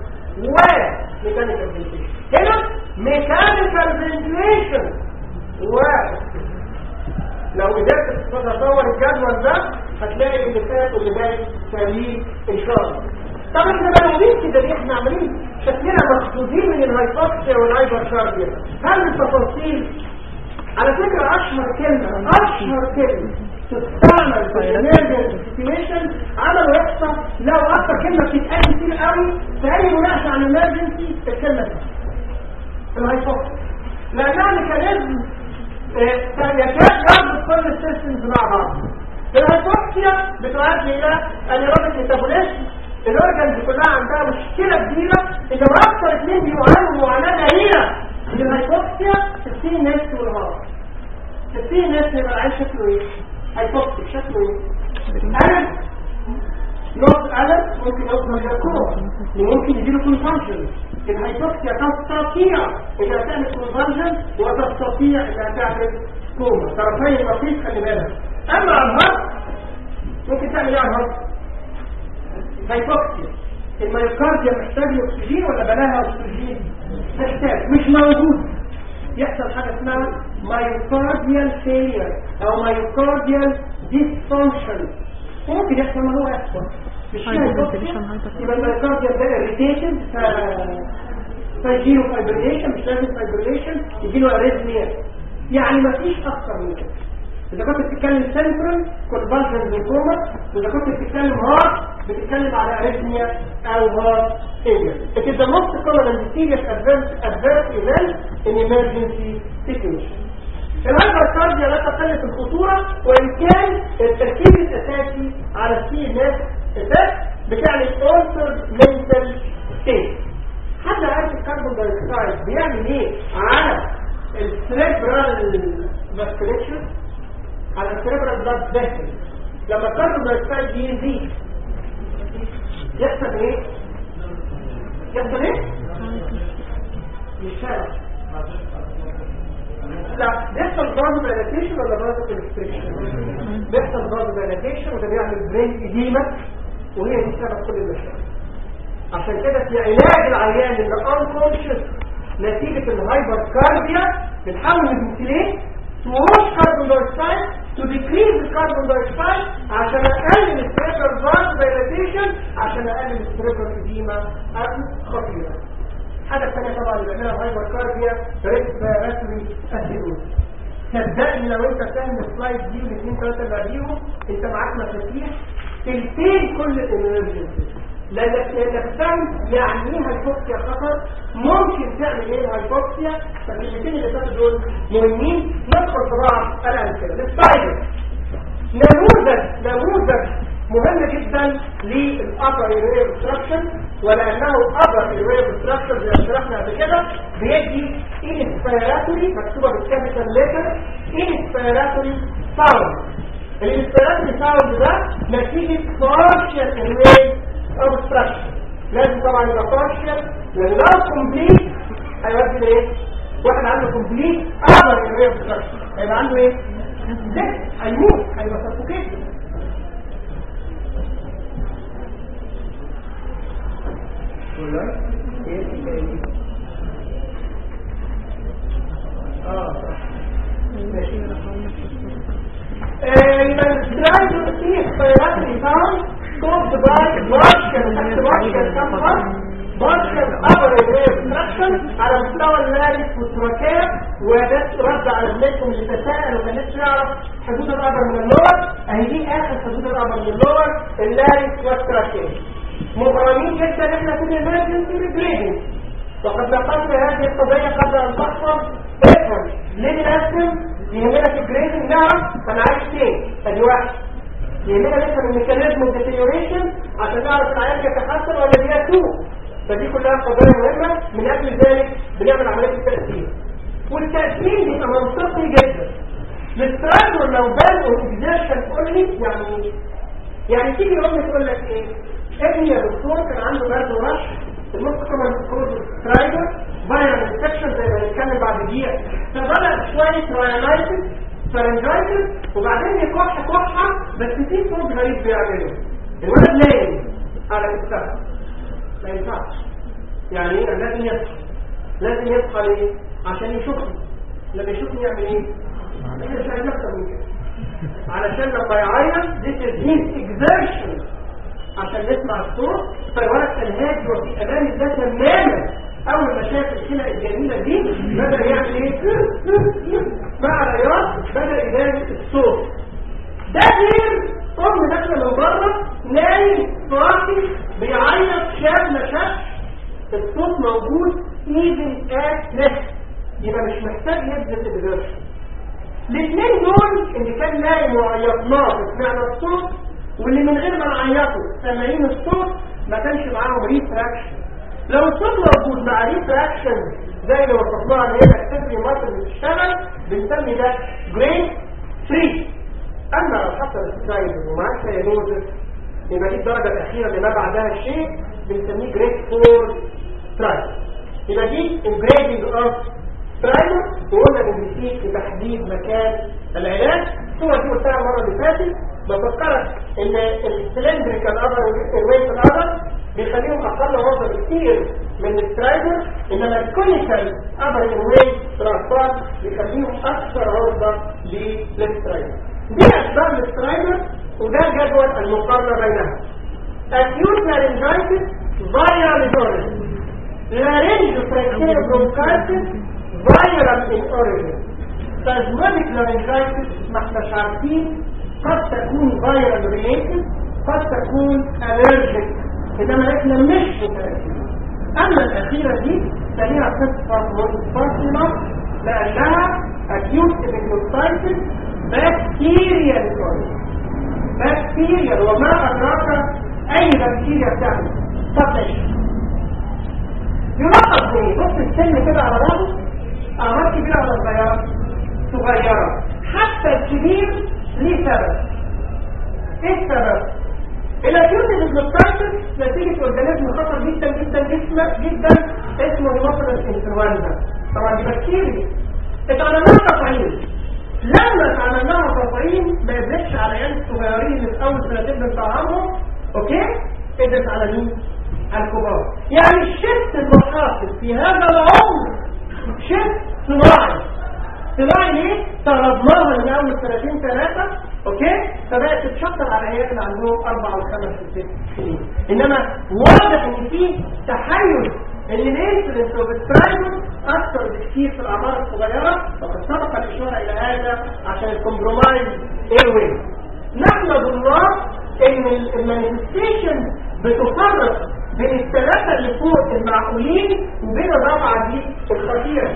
وميكانيكال فنتيليشن هنا ميكانيكال فنتيليشن و لو قدرت تتصور الجدول ده هتلاقي اللي فات واللي باقي سليم ان شاء الله طب احنا مالومين كده ليه احنا عاملين شكلنا مخصوصين من الهايبوكسيا والهايبرشاربيا هل التفاصيل على فكرة اشهر كلمة اشهر كلمة تستعمل في الامرجنسي سيتويشن عملوا احصاء لو اكتر كلمة بتتقال كتير قوي في اي مناقشة عن الامرجنسي الكلمة دي الهايبوكسيا لانها ميكانيزم يكاد يربط كل السيستمز مع بعض الهايبوكسيا بتؤدي الى انيروبيك ميتابوليزم الاورجنز كلها عندها مشكله كبيره ان اكثر اثنين بيعانوا معاناه هي من الهايبوكسيا السين نفس والهارت الهايبوكسيا تستطيع انها تعمل كونفرجن وتستطيع انها تعمل كوما طرفي النقيض خلي بالك اما على الهرم ممكن تعمل ايه على الهرم هايبوكسيا الميوكارديا محتاج اكسجين ولا بلاها اكسجين محتاج مش موجود يحصل حاجه اسمها مايوكارديال فيلير او مايوكارديال ديسفانكشن ممكن يحصل ما هو يحصل مش يبقى الميوكارديال ده اريتيشن فيجيله فايبريشن مش لازم فايبريشن يجيله اريزميا يعني مفيش اكتر من كده اذا كنت بتتكلم سنترال كونفالجن ليكوما واذا كنت بتتكلم هارت بتتكلم على اريثميا او هارت فيلير It is the most common and serious adverse, adverse event in emergency situation. الهايبركارديا لا تقل في الخطورة وإن كان التركيز الأساسي على السي ان اس افكت بتعمل altered mental state. حد عارف الكربون دايوكسيد بيعمل ايه على السريبرال فاسكوليتشر على السريبرال بلاد فيسل لما الكربون دايوكسيد يزيد يحصل ايه؟ يحصل ايه؟ مش عارف لا بيحصل برضه دايلاتيشن ولا برضه كونستريكشن بيحصل برضه دايلاتيشن وده بيعمل برين اديمه وهي دي سبب كل المشاكل عشان كده في علاج العيان اللي انكونشس نتيجه الهايبر كارديا بنحاول نفنتليت توش كاربون دايوكسيد تو ديكريز الكربون دايوكسيد عشان اقلل السيربر فاز دايلاتيشن عشان اقلل السيربر اديمه خطيره حاجة ثانية طبعا اللي بيعملها الهايبر كارديا ريسبيراتوري اسيدوز صدقني لو انت فاهم السلايد دي والاثنين ثلاثة اللي بعديهم انت معاك مفاتيح تلتين كل الانرجنسي لانك لانك فاهم يعني ايه هايبوكسيا خطر ممكن تعمل ايه الهايبوكسيا فالكلمتين اللي فاتوا دول مهمين ندخل في بعض انا كده السلايد نموذج نموذج مهم جدا للأبر ايريه obstruction ولأنه أبر ايريه obstruction زي ما شرحنا قبل كده بيدي inspiratory مكتوبة بالكابيتال ليتر inspiratory sound الانسبيراتوري ساوند ده نتيجة partial airway obstruction لازم طبعا يبقى partial لأن لو complete هيودي لايه؟ واحد عنده complete upper airway obstruction هيبقى عنده ايه؟ ده هيموت هيبقى suffocated يبقى السلايد فيه اختيارات الإنسان كود باي بارشل تحت بارشل كم خط بارشل أبر obstruction على مستوى اللارس والتركية وده رد على بلادكم اللي تساءل وما كانتش يعرف حدود الأبر من اللور أهي دي آخر حدود الأبر من اللور اللارس والتركية مغرمين جدا احنا في الامرجنسي ريجريدنج وقد نقلنا هذه القضية قبل ان تحصل افهم ليه بنقسم يهمنا في الجريدنج نعرف انا عايش فين ادي واحد يهمنا نفهم الميكانيزم الديتيوريشن عشان نعرف العيال يتحسن ولا بيسوء فدي كلها قضايا مهمة من اجل ذلك بنعمل عملية التأثير والتأثير بيبقى منطقي جدا الاستراكتور لو بان اورجنيشن اونلي يعني يعني تيجي امي تقول لك ايه ابني يا دكتور كان عنده برد ورش المخ كمان كروز سترايدر فايرال انفكشن زي ما هنتكلم بعد دقيقه فبدا شويه راينايتس فارنجايتس وبعدين يكح كحه بس في صوت غريب بيعمله الولد نايم على السقف ما ينفعش يعني ايه لازم يصحى لازم يصحى ليه عشان يشوفني لما يشوفني يعمل ايه مش عايز اكتر من كده علشان لما يعيط this is his exertion عشان نسمع الصوت فالولد كان هادي وفي امان الله تماما اول ما شاف الخلق الجميله دي بدا يعمل ايه مع العياط بدا يبان الصوت ده غير ام داخله من بره نايم صاحي بيعيط شاب ما شافش الصوت موجود even at next يبقى مش محتاج يبذل اكزرشن الاثنين دول اللي كان نايم وعيطناه سمعنا الصوت واللي من غير ما نعيطه سامعين الصوت ما كانش معاهم ريفراكشن لو الصوت موجود مع ريفراكشن زي اللي وصفناها ان هي اكتفي مصر بتشتغل بنسمي ده جريد 3 اما لو حصل السايد ومعاك سيانوزس يبقى دي الدرجه الاخيره اللي ما بعدها الشيء بنسميه جريد 4 ترايل يبقى دي الجريدنج اوف سترايدر وقلنا ان بنسيب في تحديد مكان العلاج الصورة دي قلتها المرة اللي فاتت بفكرك ان السلندريكال ابر والويت الابر بيخليهم اقل وزن بكتير من السترايدر انما الكونيكال ابر والويت في الاطفال بيخليهم اكثر عرضة للسترايدر دي اسباب السترايدر وده جدول المقارنة بينها acute laryngitis viral in origin laryngotracheal bronchitis viral in origin spasmodic laryngitis ما احناش عارفين قد تكون viral related قد تكون allergic انما احنا مش متأكدين اما الاخيرة دي فهي قصة منفصلة لانها acute epiglottitis bacterial in origin بكتيريا وما أدراك أي بكتيريا بتعمل طب ليش يلاحظ ايه بص السن كده على بعضه أعمال كبيرة على صغيرة صغيرة حتى الكبير ليه سبب ايه السبب الاكيوت الجلوكايتس نتيجة اورجانيزم خطر جدا جدا جدا جدا اسمه هيموفيلس انفلونزا طبعا دي بكتيريا اتعمل لها تطعيم لما اتعمل لها تطعيم ما يبلغش على عيال الصغيرين اللي في اول سنتين من طعامهم اوكي ادت على مين على الكبار يعني الشفت المحافظ في هذا العمر شفت صناعي صناعي ليه طردناها من اول سنتين ثلاثه اوكي فبقت تتشطر على عيال اللي عندهم اربع وخمس وست سنين انما واضح ان في تحيز ان الانسولين وبالترايمون اكثر بكثير في الاعمار الصغيره وقد سبق الاشاره الى هذا عشان الكومبرومايز ايروي نحمد الله ان المانيفستيشن بتفرق بين الثلاثه اللي فوق المعقولين وبين الرابعه دي الخطيره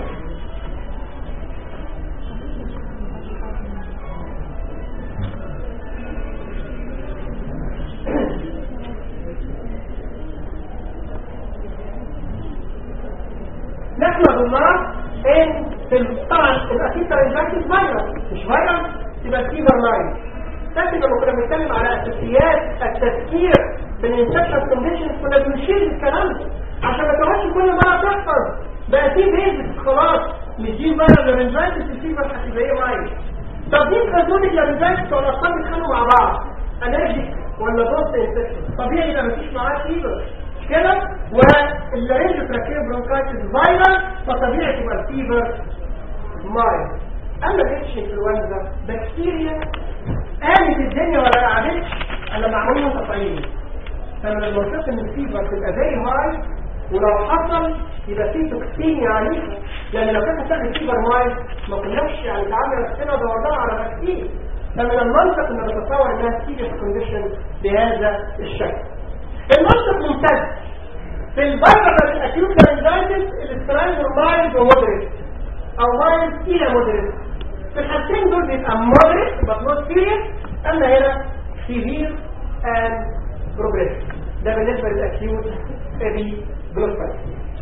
نحمد الله ان في طبعا الاكيد ترنجاكتس فيروس مش فيروس يبقى فيبر لاين لكن لما كنا بنتكلم على اساسيات التفكير في الانفكشن كونديشنز كنا بنشيل الكلام ده عشان ما تقعدش كل مره تحفظ بقى في بيزك خلاص للجي فيروس لارنجايتس الفيبر هتبقى ايه لاين طب دي كازونيك لارنجايتس ولا الاطفال بيتخانقوا مع بعض الرجيك ولا بوست انفكشن طبيعي يبقى مفيش معاه فيبر مش كده واللارنج تراكيب برونكايتس فيروس فطبيعي تبقى الفيبر مايل اما الاتش انفلونزا بكتيريا قامت الدنيا ولا قعدتش الا معمول لها تطعيم فمن المنطق ان الفيبر تبقى زي مايل ولو حصل يبقى فيه توكسين عنيفه لان لو كانت هتاخد فيبر مايل ما كناش يعني تعامل نفسنا دورنا على بكتيريا فمن المنطق ان نتصور انها سيريس كونديشن بهذا الشكل المنطق ممتاز في البرة الاكيوت لارنجايتس الاسترايزر مايلد ومودريت او مايلد الى مودريت في الحالتين دول بيبقى مودريت but not serious اما هنا سيفير اند بروجريس ده بالنسبه للاكيوت ابي جلوكايتس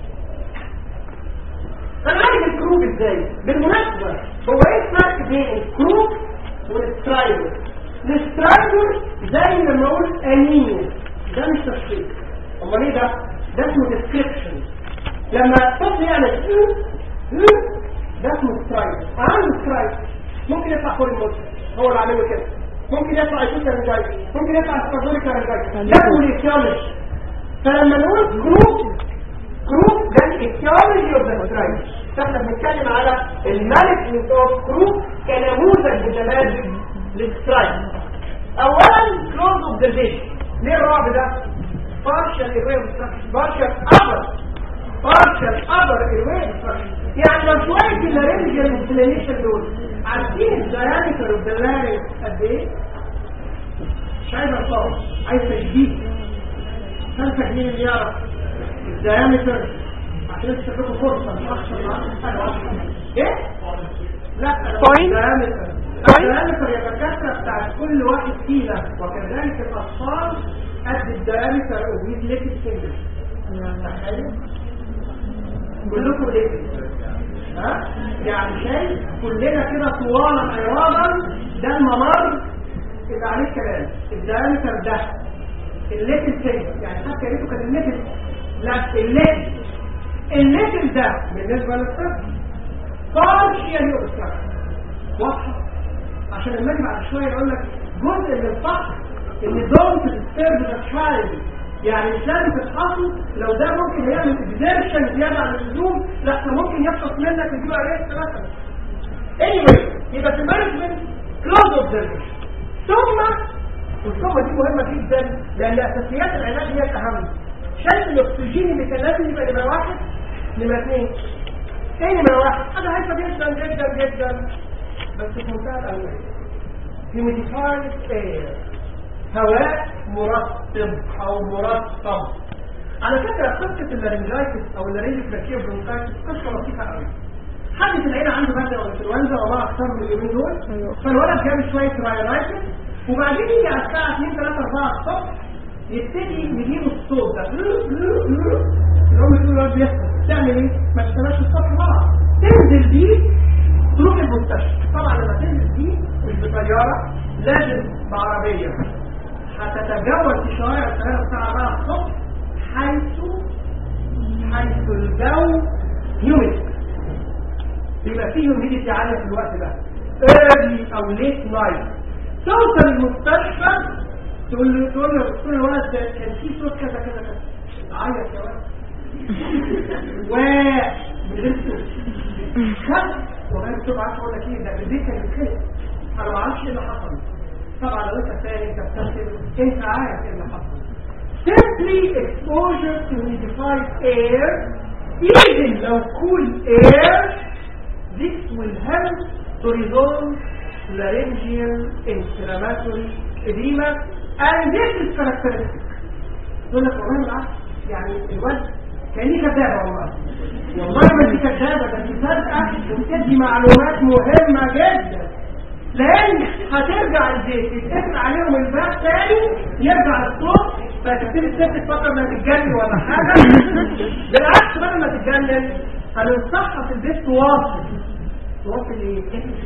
هنعالج الكروب ازاي بالمناسبه هو ايه الفرق بين الكروب والسترايدر السترايدر زي ما اقول انيميا ده مش تشخيص امال ايه ده ده اسمه ديسكريبشن لما الطفل يعمل ده اسمه سترايدر عنده سترايدر ممكن يطلع فوق الموت هو اللي عامله كده ممكن يطلع يشوف الرجاي ممكن يطلع سبازوليك الرجاي ده اسمه الايتيولوجي فلما نقول جروب جروب ده الايتيولوجي اوف ذا سترايدر فاحنا بنتكلم على المانجمنت اوف جروب كنموذج متماثل للسترايدر اولا كلوز اوبزرفيشن ليه الرعب ده partial airway obstruction partial upper partial upper airway obstruction يعني لو شوية اللارنجيال انفلاميشن دول عارفين الديامتر اوف ذا larynx قد ايه؟ مش عايز ارقام عايز تشديد خمسة جنيه اللي يعرف الديامتر عشان تستفيدوا فرصة مش اخسر معاكم حاجة واحدة ايه؟ لا الديامتر الديامتر يا دكاترة بتاعت كل واحد فينا وكذلك الاطفال قد الديامتر اوف هيز ليتل فينجر كلكم ليتل ها يعني شايف كلنا كده طوالا عراضا ده الممر اللي عليه كلام الديامتر ده الليتل فينجر يعني حتى يا ريته كان الليتل لا الليتل الليفل ده بالنسبه للطفل partially obstruction واضحه عشان لما اجي بعد شويه يقول لك جزء من الصح ان دونت disturb the child يعني مش لازم تتحصل لو ده ممكن يعمل exertion زياده عن اللزوم لا ده ممكن يحصل منك تجيب عليه مثلا anyway يبقى في المانجمنت close observation ثم والثم دي مهمة جدا لأن أساسيات العلاج هي الأهم شايف الأكسجين اللي كان لازم يبقى نمرة واحد نمرة اثنين ايه نمرة واحد حاجة هايفة جدا جدا جدا بس في منتهى الأولوية humidified air هواء مرطب أو مرطب على فكرة قصة اللارنجايتس أو اللارنجوفلاكيا برونكايتس قصة لطيفة قوي حد في العيلة عنده برد أو انفلونزا وما أكثر من اليومين دول فالولد جاب شوية رايرايتس وبعدين يجي على الساعة 2 3 4 الصبح يبتدي يجيب الصوت ده الأم تقول له بيحصل تعمل ايه؟ ما تستناش الصبح طبعا تنزل بيه تروح المستشفى طبعا لما تنزل بيه مش بطيارة لازم بعربية هتتجول في شوارع القاهرة الساعة 4 الصبح حيث حيث الجو هيوميد بيبقى فيه هيوميديتي عالية في الوقت ده early أو late night توصل المستشفى تقول له تقول له تقول له الولد ده كان في صوت كذا كذا كذا عيط يا ولد و من غير صوت خد وغير صوت عارف اقول لك ايه ده البيت كان كده انا ما اعرفش ايه اللي حصل طبعا لو انت فاهم انت بتبتسم انت عارف ايه اللي حصل simply exposure to humidified air even لو cool air this will help to resolve laryngeal inflammatory edema and this is characteristic يقول لك والله بالعكس يعني الواد كأني كذابة والله والله ما دي كذابة ده دي صادقة وبتدي معلومات مهمة جدا لأن هترجع البيت يتقفل عليهم الباب تاني يرجع الصوت فتبتدي الست تفكر انها تتجنن ولا حاجة بالعكس بدل ما تتجنن هننصحها في البيت تواصل تواصل ايه؟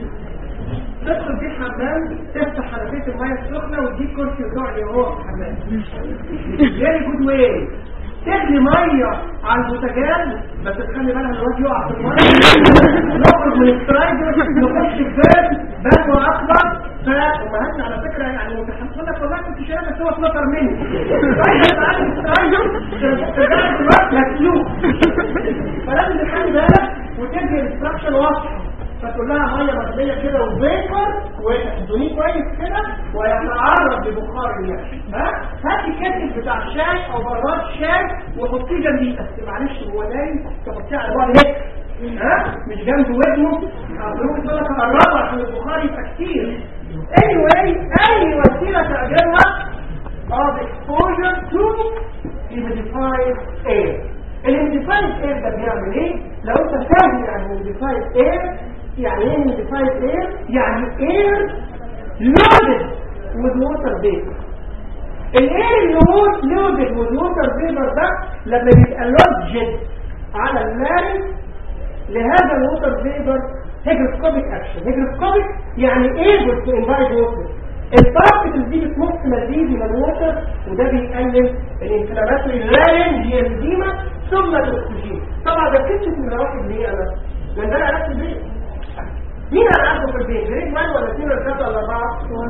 تدخل دي الحمام تفتح حنفيه الميه السخنه وتجيب كرسي وتقعد وهو في الحمام فيري جود واي تغلي ميه على البوتاجاز بس تخلي بالها الواد يقع في الميه نخرج من السترايدر نخش في باب باب اكبر فامهاتنا على فكره يعني متحمسه لك والله كنت شايف بس هو اتنطر مني رايحه تعالي السترايدر ترجع الوقت هتسلوك فلازم تخلي بالك وتدي انستراكشن واضحه فتقول لها ميه مغليه كده وبيكر وتحضنيه كويس كده ويتعرض لبخار الماء ها هاتي كتف بتاع شاي او براد شاي وحطيه جنبيه بس معلش هو نايم تحطيه على بعد لك ها مش جنب ودنه ممكن تقول لك قربها عشان البخار يبقى كتير anyway اي وسيله تعجبها of exposure to humidified air الهيمديفايد اير ده بيعمل ايه لو انت فاهم يعني هيمديفايد اير يعني ايه هيمديفايد اير يعني اير لودد with water vapor الاير اللي هو لودد with water vapor ده لما بيبقى لوجد على الماري لهذا الووتر فيبر هيجروسكوبيك اكشن هيجروسكوبيك يعني able to invite water البارتكلز دي بتمص مزيد من الووتر وده بيقلل الانفلاماتوري لارنجيال ديما ثم الاكسجين طبعا ده كتشف من واحد ليه انا لان ده انا عرفت البيت مين انا عارفه في البيت جريد 1 ولا 2 ولا 3 ولا 4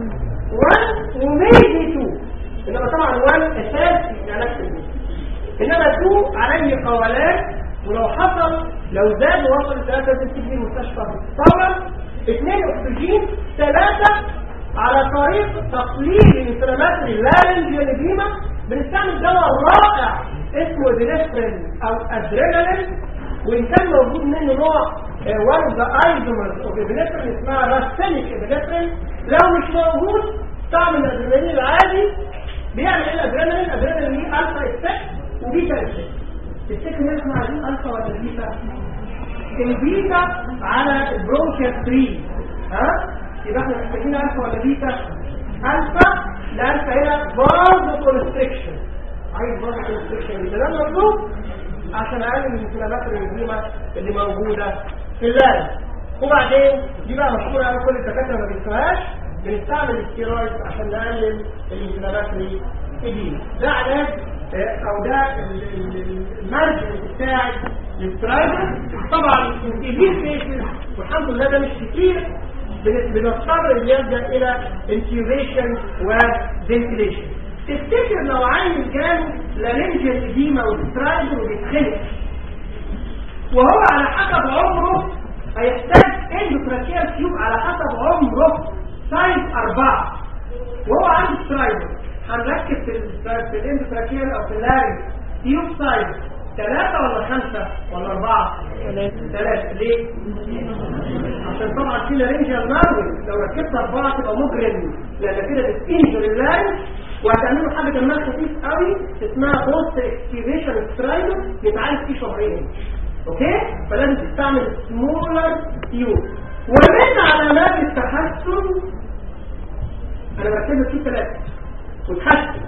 1 وميجي 2 انما طبعا 1 اساسي علاج في البيت انما 2 عليه قولان ولو حصل لو زاد وصل 3 لازم تيجي المستشفى طبعا اثنين اكسجين ثلاثه على طريق تقليل الانفلاماتوري لارنجيال اديما بنستعمل دواء رائع اسمه ادرينالين او ادرينالين وان كان موجود منه نوع وان اوف ذا ايزومرز اوف ادرينالين اسمها راسينيك ادرينالين لو مش موجود طعم الادرينالين العادي بيعمل ايه الادرينالين الادرينالين ليه الفا افكت وبيتا افكت تفتكر ان احنا عايزين الفا ولا بيتا البيتا على البرونكيال 3 ها يبقى احنا محتاجين الفا ولا بيتا الفا الالفا هنا برضه كونستريكشن عايز برضه كونستريكشن يبقى ده مطلوب عشان اقلل الانفلاماتوري الهيما اللي موجوده في اللارج وبعدين دي بقى مشهوره قوي كل الدكاتره ما بيسمعهاش بنستعمل الستيرويد عشان نقلل الانفلاماتوري الهيما ده علاج آه، او ده المارجن بتاع السترايدر طبعا الكبير كيسز والحمد لله ده مش كتير بن- بنضطر ان يلجا الى انتيوبيشن وفنتيليشن تفتكر لو عيل جاله لارنجيال اديما وسترايدر وبيتخنق وهو على حسب عمره هيحتاج اندوتراكيال تيوب على حسب عمره سايز أربعة وهو عنده سترايدر هنركب في ال في الاندوتراكيال أو في اللارنج تيوب سايز ثلاثة ولا خمسة ولا أربعة؟ ثلاثة ثلاثة ليه؟ عشان طبعا في لارنجيال نارول لو ركبت أربعة تبقى مجرم لأن كده بتنجر اللارنج وهتعملوا حاجة دمها خفيف قوي اسمها بوست اكتيفيشن سترايدر يتعالج فيه شهرين اوكي فلازم تستعمل سمولر تيوب ومن علامات التحسن انا بركب لك فيه ثلاثه وتحسن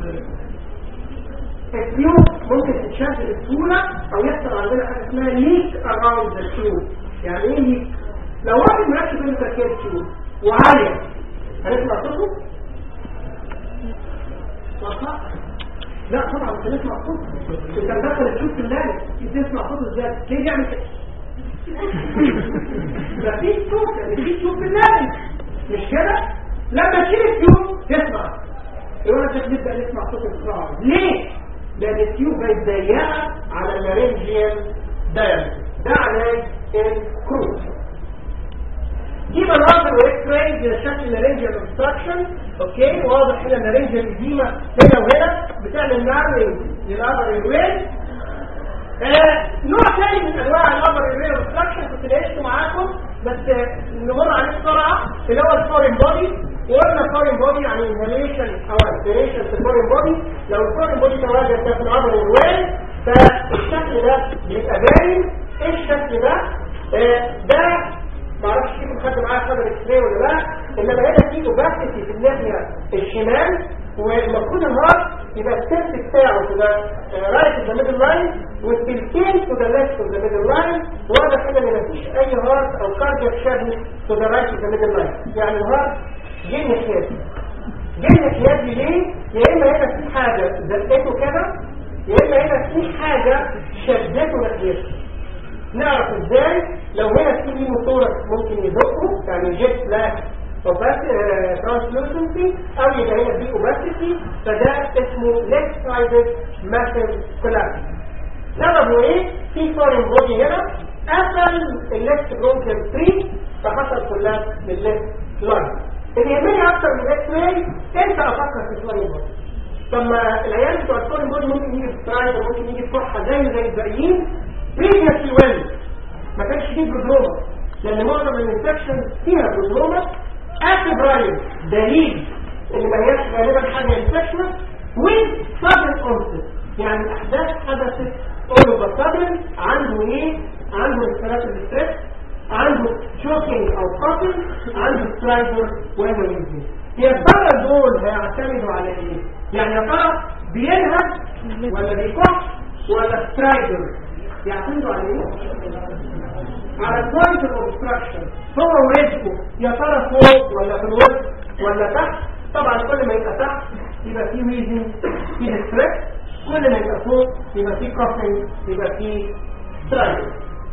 التيوب ممكن تتشد بسهوله او يحصل عندنا حاجه اسمها ليك اراوند ذا تيوب يعني ايه ليك لو واحد مركب عنده تركيب تيوب وعاليه هنسمع صوته صح لا طبعا مش هنسمع صوت انت مدخل تشوف في الليل تسمع صوت ازاي ليه بيعمل كده مفيش صوت يعني في صوت في الليل مش كده لما تشيل التيوب تسمع يقول لك نبدا نسمع صوت القراءه ليه لان التيوب بقت ضيقه على اللارنجيال دايمتر ده علاج الكروز دي مناظر واكس راي لشكل اللارنجيال اوبستراكشن اوكي واضح هنا اللارنجيال اديمه هنا وهنا بتعمل نارنج للابر الويل آه نوع ثاني من انواع الابر الويل اوبستراكشن كنت لقيته معاكم بس آه، نمر عليه بسرعه اللي هو الفورين بودي وقلنا فورين بودي يعني انهاليشن او اسبيريشن في الفورين بودي لو الفورين بودي تواجد ده في الابر الويل فالشكل ده بيبقى باين ايه الشكل ده آه ده معرفش فيكم خدوا معايا خبر اكسراي ولا لا انما هنا في اوباستي في الناحيه الشمال والمفروض الهارت يبقى السيرت بتاعه تبقى رايت ذا ميدل لاين والتلتين تو ذا ليفت اوف ذا ميدل لاين واضح كده ان مفيش اي هارت او كاردياك شادي تو ذا رايت اوف ذا ميدل لاين يعني الهارت جه ناحيتي جه ناحيتي ليه؟ يا اما هنا في حاجه زقته كده يا اما هنا في حاجه شدته ناحيته نعرف ازاي لو هنا في ليه موتور ممكن يزقه يعني جيت بلاك ترانسلوسنسي او يبقى هنا في اوباسيتي فده اسمه ليفت سايدد ماسل كولابس سببه ايه في فورين بودي هنا قفل الليفت برونكيال 3 فحصل كولابس للليفت لاين اللي يهمني اكتر من الاكس راي امتى افكر في الفورين بودي طب ما العيال بتوع الفورين بودي ممكن يجي في سترايد ممكن يجي في كحه زي زي الباقيين previously well ما كانش فيه برودروما لان معظم الانفكشن فيها برودروما افبرايل دليل ان ما هياش غالبا حاجه انفكشن with sudden onset يعني الاحداث حدثت all of a sudden عنده ايه عنده انفلات الاسترس عنده شوكينج او قتل عنده سترايدر وهو ينزل يا ترى دول هيعتمدوا على ايه يعني يا ترى بينهج ولا بيكح ولا سترايدر يعتمدوا على ايه على البوينت اوف اوبستراكشن هو ورزقه يا ترى فوق ولا في الوسط ولا تحت طبعا كل ما يبقى تحت يبقى فيه ويزن فيه ستريس كل ما يبقى فوق يبقى فيه كوفين يبقى فيه سترايدر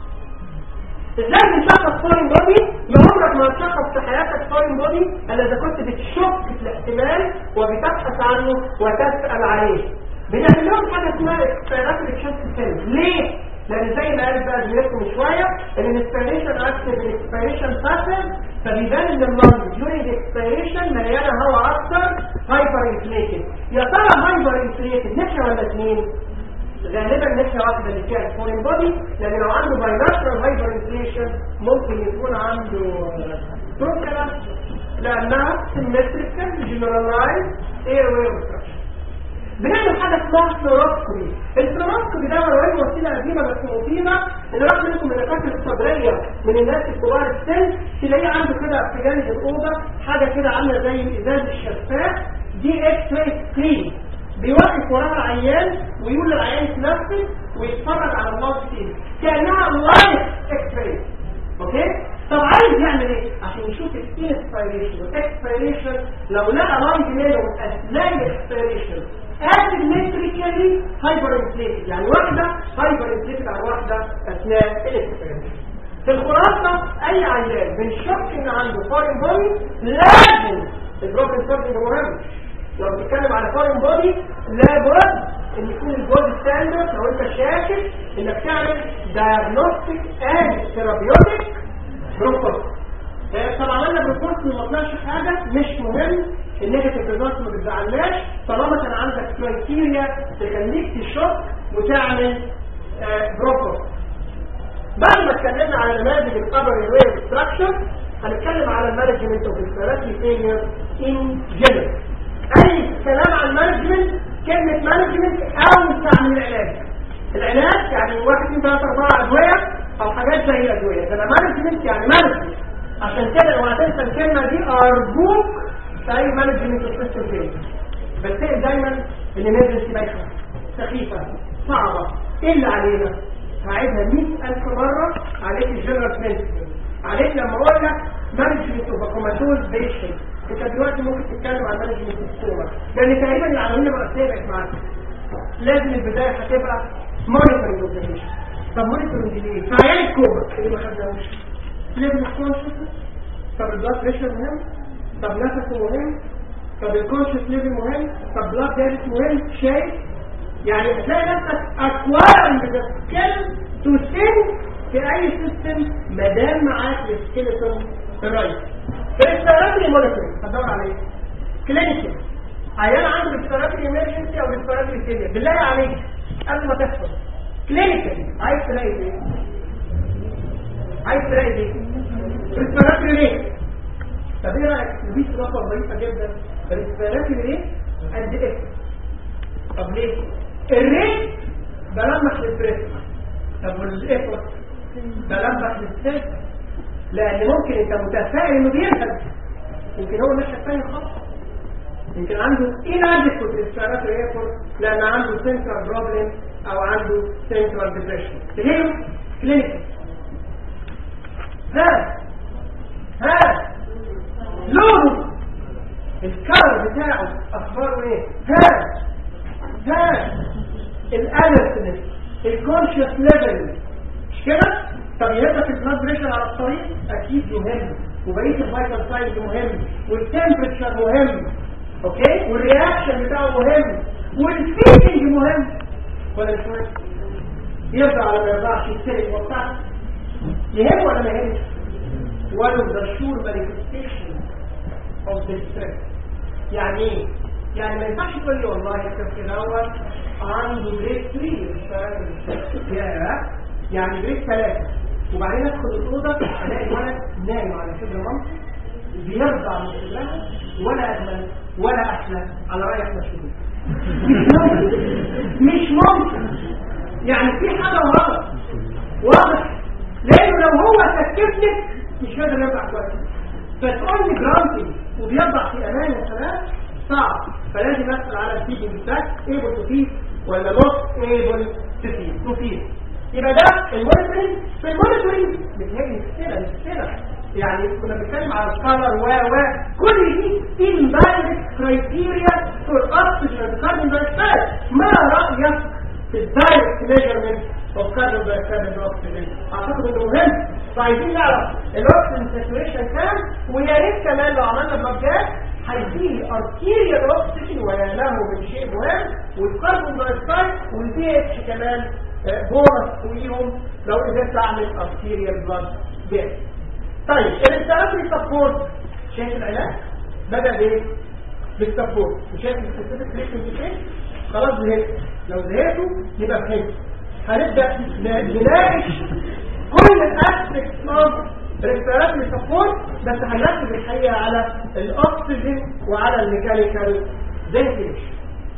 ازاي بنشخص فورين بودي ما عمرك ما هتشخص في حياتك فورين بودي الا اذا كنت بتشك في الاحتمال وبتبحث عنه وتسال عليه بنعمل لهم حاجه اسمها اكسبيرات التشست سيلز ليه لان زي ما قال بقى زميلتكم من شويه ان الانسبيريشن اكتف الانسبيريشن باسف فبيبان ان اللنج ديورنج اكسبيريشن مليانه هواء اكتر هايبر انفليتد يا ترى هايبر انفليتد ناحيه ولا اثنين غالبا ناحيه واحده اللي فيها الفورين بودي لان لو عنده بايلاترال هايبر انفليشن ممكن يكون عنده بروكلا لانها سيمتريكال جنرالايز اير واي بنعمل حاجه اسمها فلوروسكوبي الفلوروسكوبي ده ولو وسيله قديمه بس مفيده اللي راح منكم من الدكاتره الصدريه من الناس الكبار السن تلاقيه عنده كده في جانب الاوضه حاجه كده عامله زي الازاز الشفاف دي اكس راي سكرين بيوقف وراها العيان ويقول للعيان يتنفس ويتفرج على الماوس فيه كانها لايف اكس راي اوكي طب عايز يعمل ايه عشان يشوف الانسبيريشن والاكسبيريشن لو لقى لايف منهم اثناء الاكسبيريشن اسيمتريكال سايمultaneously هايبر انفليتد يعني واحده هايبر انفليتد على واحده اثناء الاكسبيرمنت في الخلاصه اي عيان بنشك ان عنده فورين بودي لازم البروكن سيرجن مهم لو بتتكلم على فورين بودي لابد ان يكون البودي ستاندرد لو انت شاكك انك تعمل دايجنوستيك اند ثيرابيوتيك بروبوز طب عملنا بروبوز ما طلعش حاجه مش مهم النيجاتيف ريزلت ما بتزعلناش طالما كان عندك كرايتيريا تخليك تشك وتعمل بروبوز بعد ما اتكلمنا على نماذج القبر الوير ستراكشر هنتكلم على المانجمنت اوف الثلاثي فيلير ان جنرال اي كلام عن مانجمنت كلمة مانجمنت او تعمل العلاج العلاج يعني واحد اثنين ثلاثة اربعة ادوية او حاجات زي الادوية ده مانجمنت يعني مانجمنت عشان كده اوعى تنسى الكلمة دي ارجوك في اي مانجمنت سيستم فين بس دايما الامرجنسي بايخة سخيفة صعبة ايه اللي علينا هعيدها 100000 مرة عليك الجنرال برنسبل عليك لما اقول لك مانجمنت اوف كوماتوز بيشنت انت دلوقتي ممكن تتكلم عن مانجمنت الصوره لان تقريبا العناوين الرئيسيه بقت معاك لازم البدايه هتبقى مونيتورنج اوف ذا طب مونيتورنج ليه؟ في عيال الكوما اللي ما خدناهوش ليفل كونشس طب البلاد بريشر مهم طب نفسه مهم طب الكونشس ليفل مهم طب بلاد دايركت مهم شايف يعني هتلاقي نفسك اكوارنج ذا سكيل تو سين في اي سيستم ما دام معاك السكيلتون الرئيسي ريسبيراتوري مونيتورنج هتدور عليه كلينيكال عيان عنده ريسبيراتوري ايمرجنسي او ريسبيراتوري فيلير بالله عليك قبل ما تحصل كلينيكال عايز تلاقي ايه عايز تلاقي ايه ريسبيراتوري ليه طب ايه رايك دي صدفه ضعيفه جدا ريسبيراتوري ليه قد ايه طب ليه الريت بلمح للبريس طب والايفورت بلمح للسيف لان ممكن انت متفائل انه بيرهب يمكن هو مش فاهم خالص يمكن عنده inadequate respiratory effort لان عنده central problem او عنده central depression تهيله كلينيكال ها ها لونه الكار بتاعه اخباره ايه ها ها الالرتنس الكونشس ليفل مش كده طب يهمك البلاد بريشر على الطريق اكيد مهم وبقيه الفيتال ساينز مهم والتمبرتشر مهم اوكي والرياكشن بتاعه مهم والفيلنج مهم ولا مش مهم يرضى على ما يرضاش يستلم وبتاع يهم ولا ما يهمش one of the sure manifestation of the stress يعني ايه يعني ما ينفعش تقول لي والله الكفر الاول عنده بريك 3 يا يعني بريك 3 وبعدين ادخل الاوضه الاقي ولد نايم على صدر مامته بيرضع من صدرها ولا اجمل ولا احلى على راي احمد شهور مش ممكن يعني في حاجه غلط واضح لانه لو هو سكتك مش قادر يرضع كويس فتقول لي جرانتي وبيرضع في امان وسلام صعب فلازم اسال على الفيدنج بتاعك ايبل تو فيد ولا نوت ايبل تو فيد تو فيد يبقى ده المونيتورنج في المونيتورنج بتهيألي السنة السنة يعني كنا بنتكلم على الكالر و و كل دي indirect criteria for oxygen carbon dioxide ما رأيك في الدايركت measurement of carbon dioxide and oxygen اعتقد انه مهم فعايزين نعرف الاكسجين ساتوريشن كام ويا ريت كمان لو عملنا بلوجات هيديني ارتيريال اوكسجين ولا له من شيء مهم والكربون دايوكسيد والبي اتش كمان بونص فوقيهم لو قدرت اعمل ارتيريال بلاد جاز طيب الانتراتري سبورت شايف العلاج بدا بايه بالسبورت وشايف السبيسيفيك تريتمنت فين خلاص زهقت لو زهقتوا يبقى فهمت هنبدا نناقش كل الاسبكتس اوف ريسبيراتوري سبورت بس هنركز الحقيقه على الاكسجين وعلى الميكانيكال فنتيليشن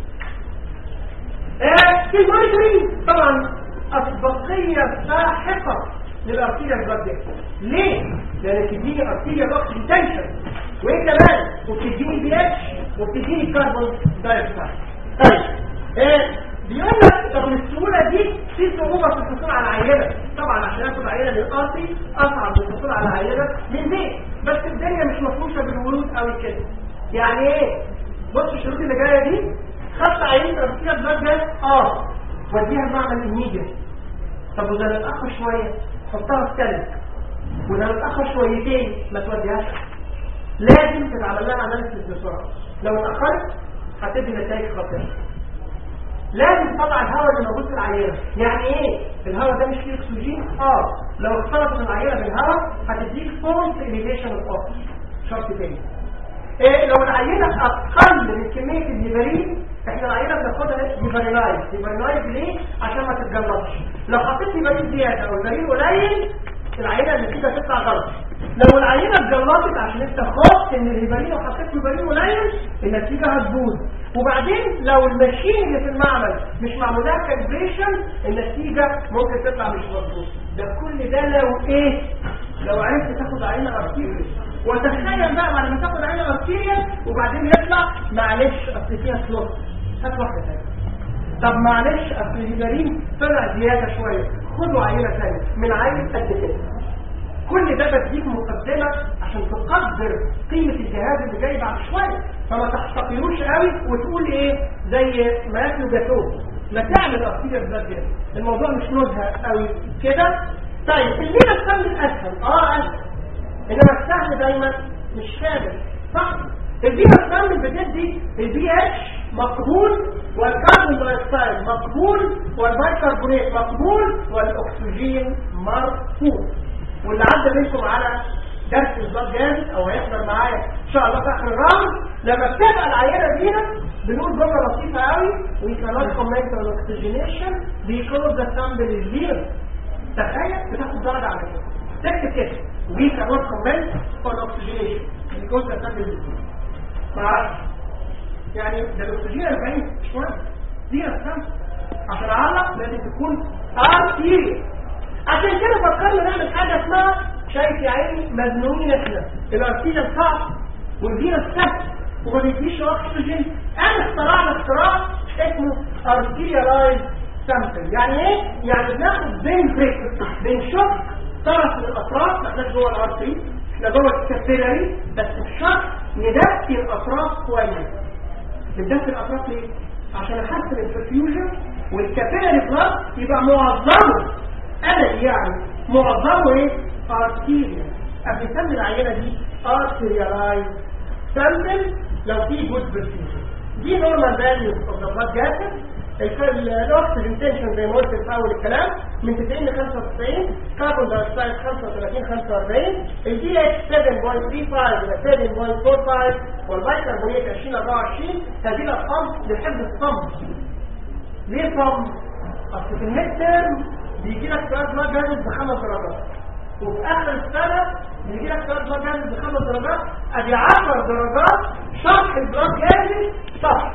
في المونيتورينج طبعا أسبقية ساحقة للأرتيريا البلد ليه؟ لأن بتديني أرتيريا أكسجين تنشن وإيه كمان؟ وبتديني بي اتش وبتديني كربون دايوكسيد طيب آه بيقول لك طب السهولة دي في صعوبة في الحصول على عينة طبعا عشان اخد عينة من القاصي أصعب من الحصول على عينة من بيت بس الدنيا مش مفروشة بالورود قوي كده يعني ايه؟ بص الشروط اللي جاية دي خدت عينه ارتيا بلاد جاز اه وديها المعمل الميديا طب وده متاخر شويه حطها في تلج وده متاخر شويتين ما توديهاش لازم تتعمل لها اناليسيس بسرعه لو اتاخرت هتدي نتائج خطيره لازم تطلع الهواء اللي موجود في العينه يعني ايه الهواء ده مش فيه اكسجين اه لو اختلطت العينه بالهواء هتديك فولس اليفيشن اوف شرط تاني إيه لو العينه اقل من كميه الهيبرين احنا العينه بناخدها هيبرينايز هيبرينايز ليه عشان ما تتجلطش لو حطيت هيبرين زياده والهيبرين قليل العينه النتيجه تطلع غلط لو العينه اتجلطت عشان انت خفت ان الهيبرين لو حطيت هيبرين قليل النتيجه هتبوظ وبعدين لو الماشين اللي في المعمل مش معمولها كالبريشن النتيجه ممكن تطلع مش مظبوطه ده كل ده لو ايه لو عرفت تاخد عينه ارتيريال وتخيل بقى بعد ما تاخد عينه ارتيريال وبعدين يطلع معلش اصل فيها سلوت هات واحده ثانيه طب معلش اصل الهيبرين طلع زياده شويه خدوا عينه ثانيه من عين قد كده كل ده بديك مقدمة عشان تقدر قيمة الجهاز اللي جاي بعد شوية فما تحتقروش قوي وتقول ايه زي ما ياكلوا جاتوه لا تعمل أصيلة بذات جهاز الموضوع مش نزهة قوي كده طيب المينا السهل اسهل اه اسهل انما السهل دايما مش كامل صح البيئة السهل بتدي البي اتش مقبول والكربون دايوكسيد مقبول والبيكربونات مقبول والاكسجين مرفوض واللي عدى منكم على درس الضاد جامد او هيحضر معايا ان شاء الله في اخر الراوند لما بتبقى العينه دينا بنقول جمله لطيفه قوي we cannot comment on oxygenation because the sample is zero تخيل بتاخد درجه على كده تكتب كده we cannot comment on oxygenation because the sample is zero معرفش يعني ده الاكسجين 40 مش مهم دي السامبل عشان اعلق لازم تكون ارتيريال عشان كده فكرنا نعمل حاجة اسمها شايف يا عيني مجنونين احنا الارتيجا صعب والفينا سهل وما بيديش اكسجين انا اخترعنا اختراع اسمه ارتيريالايز سامبل يعني ايه؟ يعني بناخد بين بريك بنشوف طرف الاطراف ما احناش جوه الارتري احنا جوه الكابيلاري بس الشرط ندفي الاطراف كويس ندفي الاطراف ليه؟ عشان احسن البرفيوجن والكابيلاري بلاد يبقى معظمه أنا يعني معظمه ايه ارتيريال بنسمي العينه دي ارتيريالايز سامبل لو في جود برفيوجن دي نورمال فاليو اوف ذا بلاد جاسز الاكسجين تنشن زي ما قلت في اول الكلام من 90 ل 95 كاربون دايوكسيد 35 45 الدي اتش 7.35 الى 7.45 والبيكربونات 20 24 هذه الارقام لحفظ الصمت ليه صمت؟ اصل في الميد تيرم بيجي لك سؤال بلاد جاهز بخمس درجات وفي اخر السنه بيجي لك سؤال بلاد جاهز بخمس درجات ادي 10 درجات شرح البلاد جاهز صح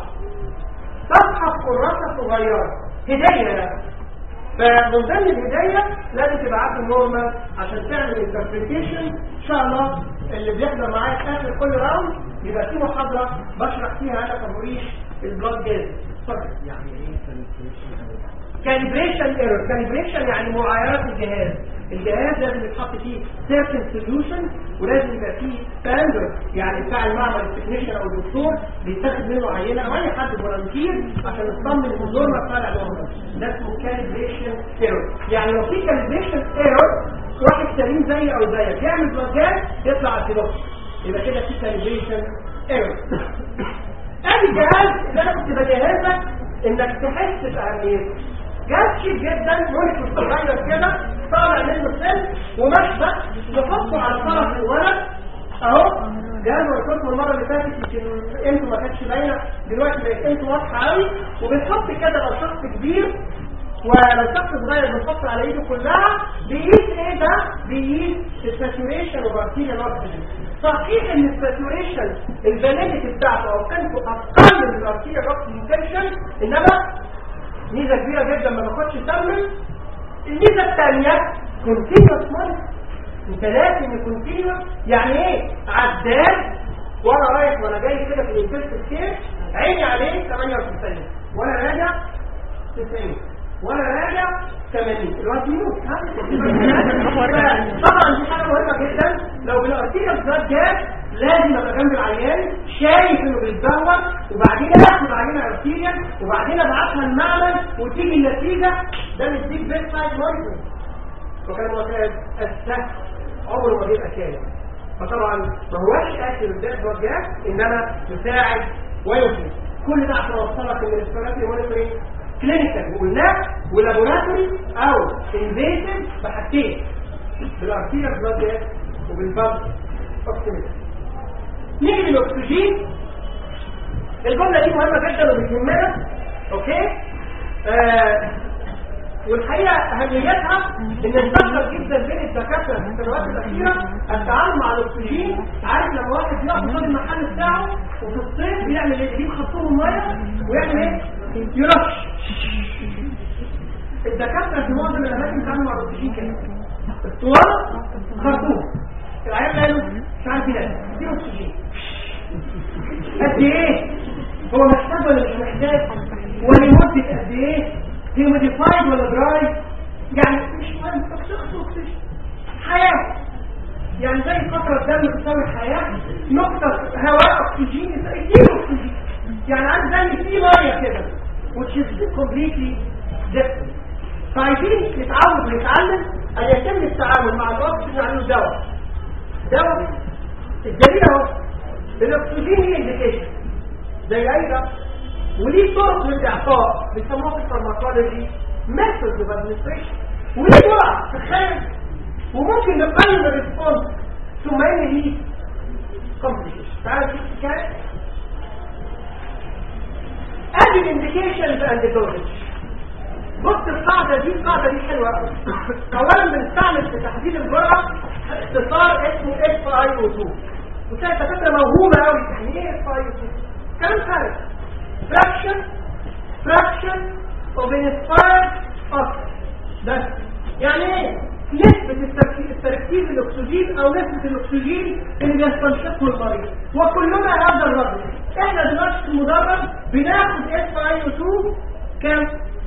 صفحه في كراسه صغيره هديه يعني فمن ضمن الهدايه لازم تبقى عارف النورمال عشان تعمل انتربريتيشن ان شاء الله اللي بيحضر معايا في اخر كل راوند يبقى في محاضره بشرح فيها انا تمريش البلاد جاهز اتفضل يعني ايه كاليبريشن ايرور كاليبريشن يعني معايرة الجهاز الجهاز لازم يتحط فيه certain solution ولازم يبقى فيه standard يعني بتاع المعمل التكنيشن او الدكتور بيتاخد منه عينه او اي حد فولنتير عشان يطمن ان النورمال طالع نورمال ده اسمه كاليبريشن ايرور يعني لو في كاليبريشن ايرور واحد سليم زي او زيك يعمل بلوجات يطلع ارتباط يبقى كده في كاليبريشن ايرور ادي الجهاز اللي انا كنت بجهزك انك تحس باهميته جهاز شيك جدا مونيتور صغير كده طالع منه السن ومشبك نحطه على طرف الورق اهو جهاز ورقته المره اللي فاتت يمكن قيمته ما كانتش باينه دلوقتي بقت قيمته واضحه قوي وبنحط كده لو شخص كبير ولو شخص صغير بنحط على ايده كلها بيقيس ايه ده؟ بيقيس الساتوريشن وبارتيريال اوكسجين صحيح ان الساتوريشن الفاليديتي بتاعته او قيمته اقل من الارتيريال اوكسجين انما ميزه كبيره جدا ما باخدش سمن الميزه الثانيه كونتينوس مارك انت لازم كونتينوس يعني ايه عداد وانا رايح وانا جاي كده في الانترست كير عيني عليه 98 وانا راجع 90 وانا راجع 80 الوقت يموت طبعا دي حاجه مهمه جدا لو بالارتيكل بلاد جاب لازم ابقى جنب العيان شايف انه بيتدور وبعدين اخد عينه ارتيريال وبعدين ابعتها المعمل وتيجي النتيجه ده مديك بيت سايد مونيتور وكان وكان السهل عمره ما بيبقى كامل فطبعا ما هوش اكل الداخل والجهاز انما يساعد ويفيد كل ده عشان اوصلك ان الاسبراتوري مونيتورنج كلينيكال وقلناه ولابوراتوري او انفيتيف بحاجتين بالارتيريال بلاد جاز وبالبلد اوكسيمتر نيجي للاكسجين الجمله دي مهمه جدا وبتهمنا اوكي آه والحقيقه اهميتها ان انتشر جدا بين الدكاتره في السنوات الاخيره التعامل مع الاكسجين عارف لما واحد يقف قدام المحل بتاعه وفي الصيف بيعمل ايه؟ يجيب خرطوم ميه ويعمل ايه؟ يرش الدكاتره في معظم الاماكن بيتعاملوا مع الاكسجين كده الطوال خرطوم العيال قالوا مش عارف ينام دي اكسجين قد ايه هو محتاج ولا مش محتاج ولمده قد ايه هي موديفايد ولا دراي يعني مش مهم شخص اكسجين حياه يعني زي قطرة دم تساوي حياة نقطة هواء اكسجين يساوي كيلو اكسجين يعني عندي زي في مية كده which is completely different فعايزين نتعود ونتعلم ان يتم التعامل مع الاكسجين على دواء دواء الدليل اهو الاكسجين هي انديكيشن زي اي دواء وليه طرق للاعطاء بيسموها في الفارماكولوجي ميثود اوف ادمنستريشن وليه جرعه تخيل وممكن نقيم الريسبونس ثم ان ليه كومبليكيشن تعال نشوف الحكايه ادي الانديكيشنز اند دوزج بص القاعده دي القاعده دي حلوه قوي اولا بنستعمل في تحديد الجرعه اختصار اسمه اف اي او 2 وكانت فكره موهومه قوي يعني ايه اف اي او 2 كلام خارج fraction fraction of inspired oxygen بس يعني ايه نسبة التركيز التركيز الاكسجين او نسبة الاكسجين اللي بيستنشقه المريض وكلنا هذا الرجل احنا دلوقتي في المدرج بناخد اس اي او 2 كام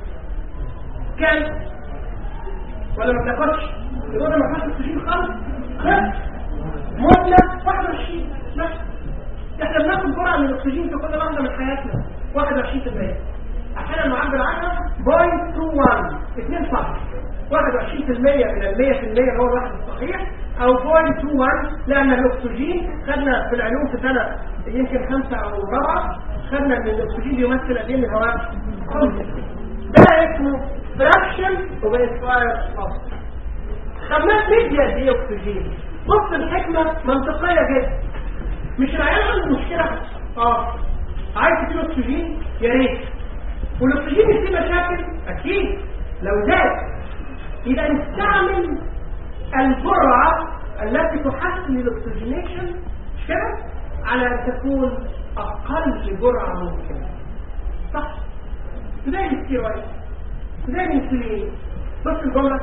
كام ولا ما بناخدش يبقى ما فيهاش اكسجين خالص بس مطلق 21 بس احنا بناخد جرعه من الاكسجين في كل لحظه من حياتنا 21% عشان المعبر عنها 0.21 2 صح 21% من ال 100% اللي هو الواحد الصحيح او 0.21 لان الاكسجين خدنا في العلوم في سنه يمكن خمسه او رابعه خدنا ان الاكسجين بيمثل قد ايه من الهواء ده اسمه fraction of inspired oxygen خدناه ميديا دي اكسجين بص الحكمه منطقيه جدا مش العيال عنده مشكله اه عايز تجيب اكسجين يا ريت والاكسجين فيه مشاكل اكيد لو زاد يبقى نستعمل الجرعه التي تحسن الاكسجينيشن مش كده على ان تكون اقل جرعه ممكنه صح زي الستيرويد زي الانسولين بص الجمله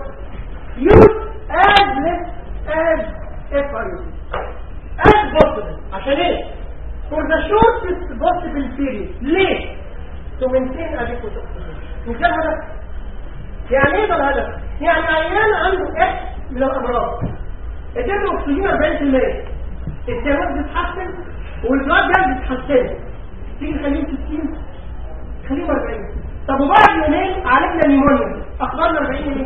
use as less as FIU as possible عشان ايه for the shortest possible period ليه to maintain adequate oxygen مش ده الهدف يعني ايه ده الهدف يعني عيان عنده اكس من الامراض اديله اكسجين 40% التيارات بتتحسن والبلاد جاز بتتحسن تيجي نخليهم 60 خليهم 40 طب وبعد يومين عالجنا نيمونيا اخبارنا 40 ايه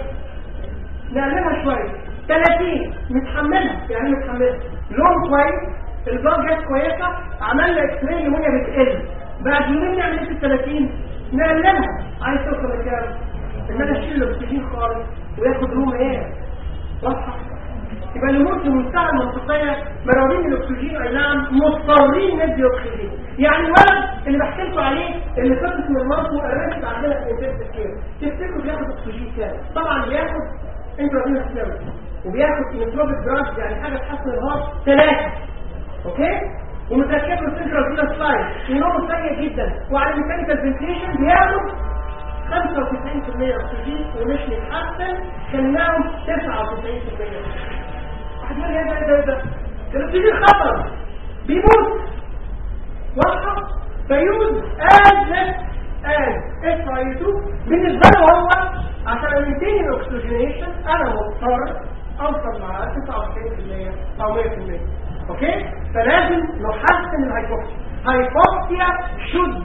نقللها شويه 30 متحملها يعني متحملها لون كويس البلاد جاز كويسه عملنا اكس راي نيمونيا بتقل بعد يومين نعمل ايه في ال 30 نقللها عايز توصل لكام ان انا اشيل الاكسجين خالص وياخد روم ايه واضحه يبقى الامور في منتهى المنطقيه مراويين الاكسجين اي نعم مضطرين ندي اكسجين يعني الولد اللي بحكي لكم عليه اللي خلص من مامته قربت عندنا في انتنسيف كير تفتكروا بياخد اكسجين كام طبعا بياخد انترافينوس فلويد وبياخد نيتروبيك دراجز يعني حاجه تحسن الهارت ثلاثه اوكي ومتركب له سنترال فينوس لاين ونومه سيء جدا وعلى الميكانيكال فنتيشن بياخد 95% اكسجين ومش متحسن خلاهم 99% واحد يقول يا ده ده ده الاكسجين خطر بيموت واضحه فيوز از از اس اي 2 بالنسبه له هو عشان امنتين الاكسجينيشن انا مضطر اوصل معاه 99% او 100% اوكي فلازم نحسن الهايبوكسيا هايبوكسيا should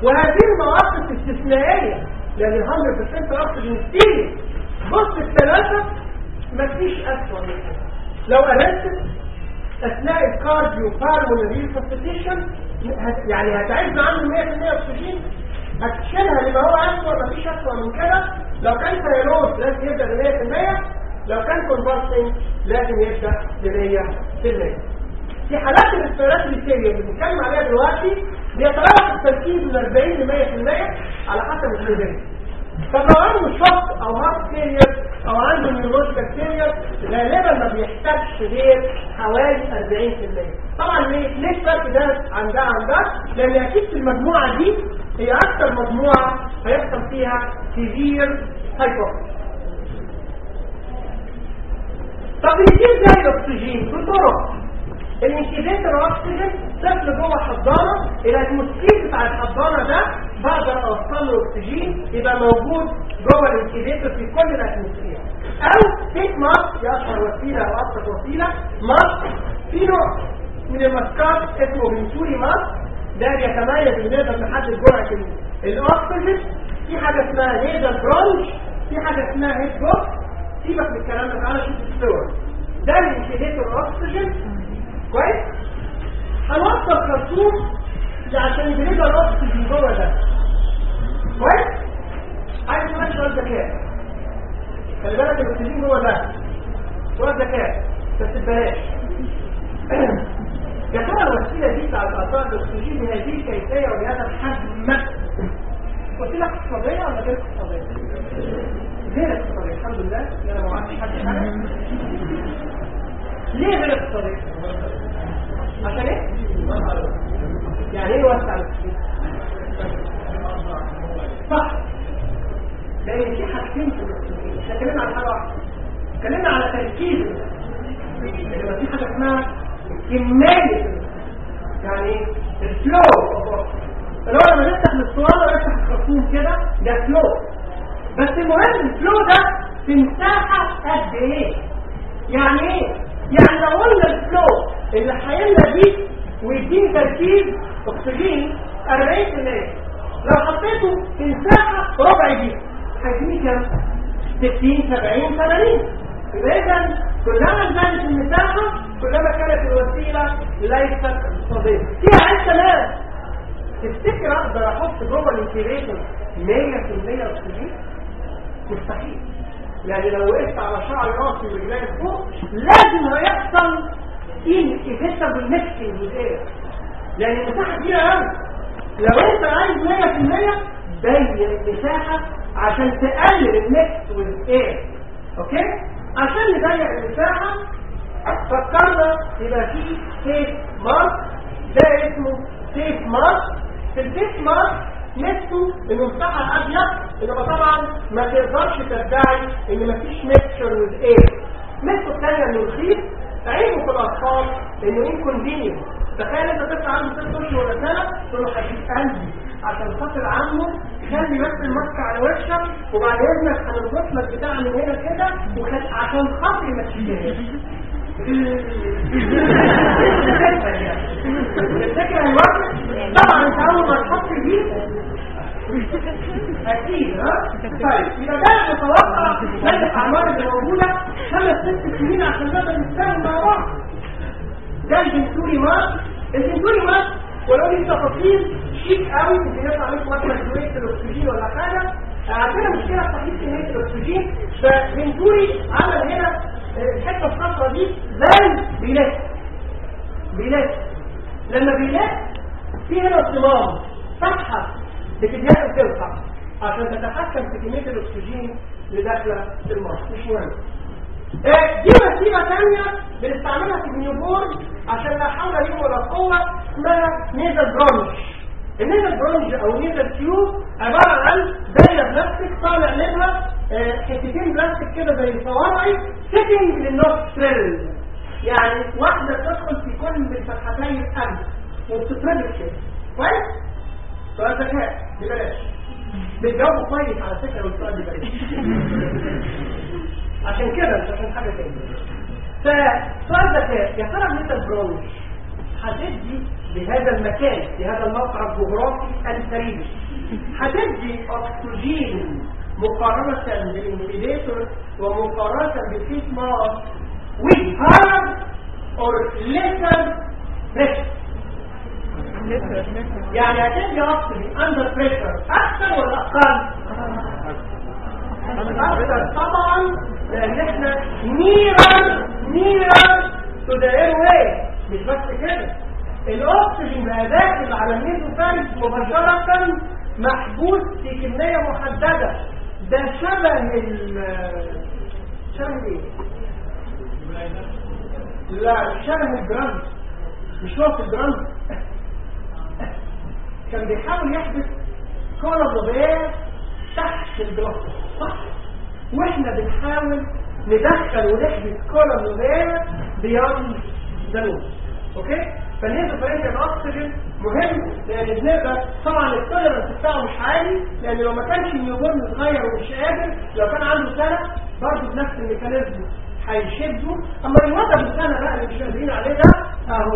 وهذه المواقف استثنائيه لان ال 100% اكسجين ستيل بص الثلاثه مفيش اسوء من كده لو قللت اثناء الكارديو بالمونري ريسبستيشن يعني هتعز عنه 100% اكسجين هتشيلها لما هو اسوء مفيش اسوء من كده لو كان فيروز لازم يبدا ب 100% لو كان كونفرسنج لازم يبدا ب 100% في حالات الاستيرات السيريا اللي بنتكلم عليها دلوقتي بيتراوح التركيز من 40 ل 100% على حسب السيريا طب لو عنده شوك او هارت فيلير او عنده نيورولوجيكال فيلير غالبا ما بيحتاجش غير حوالي 40% طبعا ليه ليه الفرق ده عن ده عن ده لان اكيد في المجموعه دي هي اكثر مجموعه هيحصل فيها سيفير هايبوكسيا طب يجيب زي الاكسجين بطرق الانكيبيتر اكسجين طفل جوه حضانه الاتموسفير بتاع الحضانه ده بقدر اوصل له اكسجين يبقى موجود جوه الانكيبيتر في كل الاتموسفير او تيك ماسك دي اشهر وسيله او ابسط وسيله ماسك في نوع من الماسكات اسمه فينتوري ماسك ده بيتميز ان نقدر نحدد جرعه الاكسجين في حاجه اسمها نيزل برونش في حاجه اسمها هيد بوكس سيبك من الكلام ده تعالى شوف الصور ده الانكيبيتر اكسجين كويس هنوصل خرطوم عشان يجريبها الاكسجين جوه ده كويس عايز كمان شويه ذكاء خلي بالك الاكسجين جوه ده شويه ذكاء بس ببلاش يا ترى الوسيله دي بتاعت اثار الاكسجين بهذه الكيفيه وبهذا الحجم وسيله اقتصاديه ولا غير اقتصاديه؟ غير اقتصاديه الحمد لله ان انا ما عملتش حاجه حاجه ليه غير اقتصاديه؟ عشان ايه؟ يعني ايه وسع الاكسجين؟ صح لان في حاجتين في الاكسجين احنا اتكلمنا على حاجه واحده اتكلمنا على تركيز لما في حاجه اسمها كميه يعني ايه الفلو اللي هو لما نفتح الاسطوانه نفتح الخرطوم كده ده فلو بس المهم الفلو ده في مساحه قد ايه يعني ايه يعني لو قلنا الفلو اللي هيملى دي ويديني تركيز اكسجين 40% لو حطيته في مساحه ربع دي هيديني كام 60 70 80 يبقى اذا كلما زادت المساحه كلما كانت الوسيله ليست اقتصاديه فيها عده ناس تفتكر اقدر احط جوه الانكيبيتر 100% اكسجين مستحيل يعني لو وقفت على شعر راسي ورجلي فوق لازم هيحصل ان يفسر بالميكسنج بالايه لان المساحه كبيره قوي لو انت عايز 100% بين المساحه عشان تقلل الميكس والايه اوكي عشان نضيق المساحه فكرنا يبقى في سيف مارك ده اسمه سيف مارك في السيف مارك نفسه انه مساحه ابيض انما طبعا ما تقدرش تدعي ان مفيش ميكشر وذ اير نفسه الثانيه انه رخيص عيبه في الاطفال انه انكونفينينت تخيل انت طفل عنده ست اشهر ولا سنه تقول له هجيب قلبي عشان خاطر عمه خلي بس الماسك على وشك وبعد اذنك هنربط لك بتاع من هنا كده وخد عشان خاطري ما تشيلهاش الفكرة الوقت طبعا انت اول ما تحط دي اكيد ها طيب يبقى ده متوقع من الاعمار اللي موجوده خمس ست سنين عشان نقدر نتكلم مع بعض ده الجنسوري مارك الجنسوري مارك ولو دي تفاصيل شيك قوي ممكن يطلع عليكم مثلا كميه الاكسجين ولا حاجه عندنا مشكله في تحديد كميه الاكسجين فجنسوري عمل هنا الحته الصفراء دي زي بيلات بيلات لما بيلات في هنا صمام فتحه بتضيق وتوسع عشان تتحكم في كميه الاكسجين اللي داخله في المصر مش مهم دي وسيله ثانيه بنستعملها في النيوبورن عشان لا حول لهم ولا قوه اسمها نيزل برونش النيزل برونج او نيزل تيوب عباره عن دايره بلاستيك طالع منها حتتين بلاستيك كده زي الصوابعي سيتنج للنوستريل يعني واحده تدخل في كل الفتحتين الانف وبتتربط كده كويس؟ سؤال ذكاء ببلاش بتجاوبوا كويس على فكره والسؤال ببلاش عشان كده مش عشان حاجه تانية فسؤال ذكاء يا ترى النيزل برونج هتدي بهذا المكان في هذا الموقع الجغرافي الفريد هتدي اكسجين مقارنة بالانفيديتور ومقارنة بالفيت ماس with higher or lesser pressure يعني هتدي اكسجين under pressure اكثر ولا اقل؟ اكثر طبعا لان احنا nearer nearer to the airway مش بس كده الاكسجين بقى داخل على النيزوفاريس مباشرة محبوس في كمية محددة ده شبه ال شبه ايه؟ لا شبه الجرام مش هو في الجرام كان بيحاول يحدث كولر ضباب تحت الجرام صح؟ واحنا بنحاول ندخل ونحدث كولر ضباب بيان دانوب اوكي؟ فالنسبة فرنجة الأكسجين مهم لأن بنقدر طبعا التولرنس بتاعه مش عالي لأن لو ما كانش النيوبورن صغير ومش قادر لو كان عنده سنة برضه بنفس الميكانيزم هيشده أما الوضع بالسنة بقى اللي مش قادرين عليه ده أهو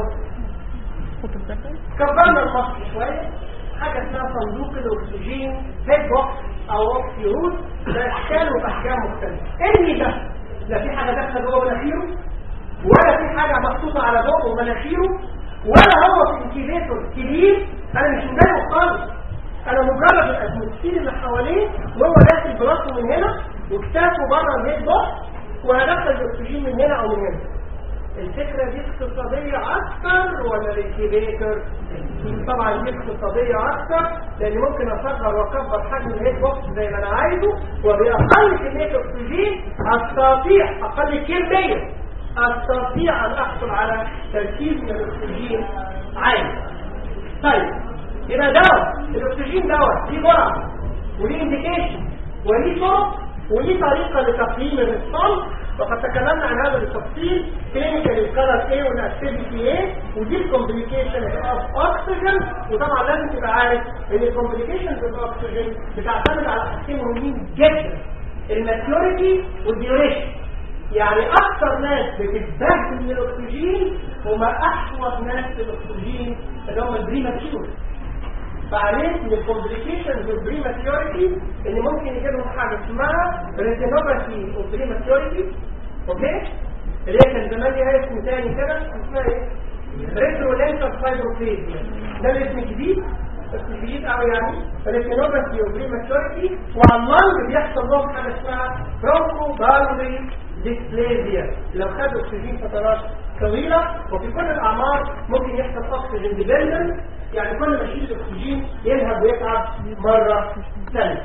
كبرنا المصر شوية حاجة اسمها صندوق الأكسجين هيد بوكس أو اوكسيروز ده أشكال وأحجام مختلفة إيه ده؟ لا في حاجة داخلة جوه مناخيره ولا في حاجة محطوطة على بقه ومناخيره ولا هو في انكيبيتور كبير انا مش مبالغ خالص انا مجرد الاتموسفير اللي حواليه وهو داخل براسه من هنا وكتافه بره الهيد بوكس وهدخل الاكسجين من هنا او من هنا الفكرة دي اقتصادية اكتر ولا الانكيبيتور طبعا دي اقتصادية اكتر لان ممكن اصغر واكبر حجم الهيد بوكس زي ما انا عايزه وباقل كمية اكسجين استطيع اقل كمية استطيع ان احصل على تركيز من الاكسجين عالي طيب يبقى دواء الاكسجين دواء ليه جرعه وليه انديكيشن وليه طرق وليه طريقه لتقييم الريسبونس وقد تكلمنا عن هذا بالتفصيل كلينيكال الكلر ايه والاكتيفيتي ايه ودي الكومبليكيشن اوف اوكسجين وطبعا لازم تبقى عارف ان الكومبليكيشن اوف اوكسجين بتعتمد على حاجتين مهمين جدا الماتيوريتي والديوريشن يعني اكثر ناس بتتبهدل من الاكسجين هم احوط ناس للاكسجين اللي هم البريماتيور فعرفت من الكومبليكيشنز والبريماتيوريتي اللي ممكن يجي لهم حاجه اسمها ريتينوباثي والبريماتيوريتي اوكي اللي هي كان زمان ليها اسم تاني كده اسمها ايه؟ ريترولينتال فايبروبليزيا ده الاسم الجديد اسم جديد قوي يعني ريتينوباثي والبريماتيوريتي وعلى اللنج بيحصل لهم حاجه اسمها برونكو بالري ديسبليزيا لو خدوا اكسجين فترات طويلة وفي كل الأعمار ممكن يحصل أكسجين ديبندنت يعني كل ما يشيل الأكسجين ينهب ويتعب مرة ثانية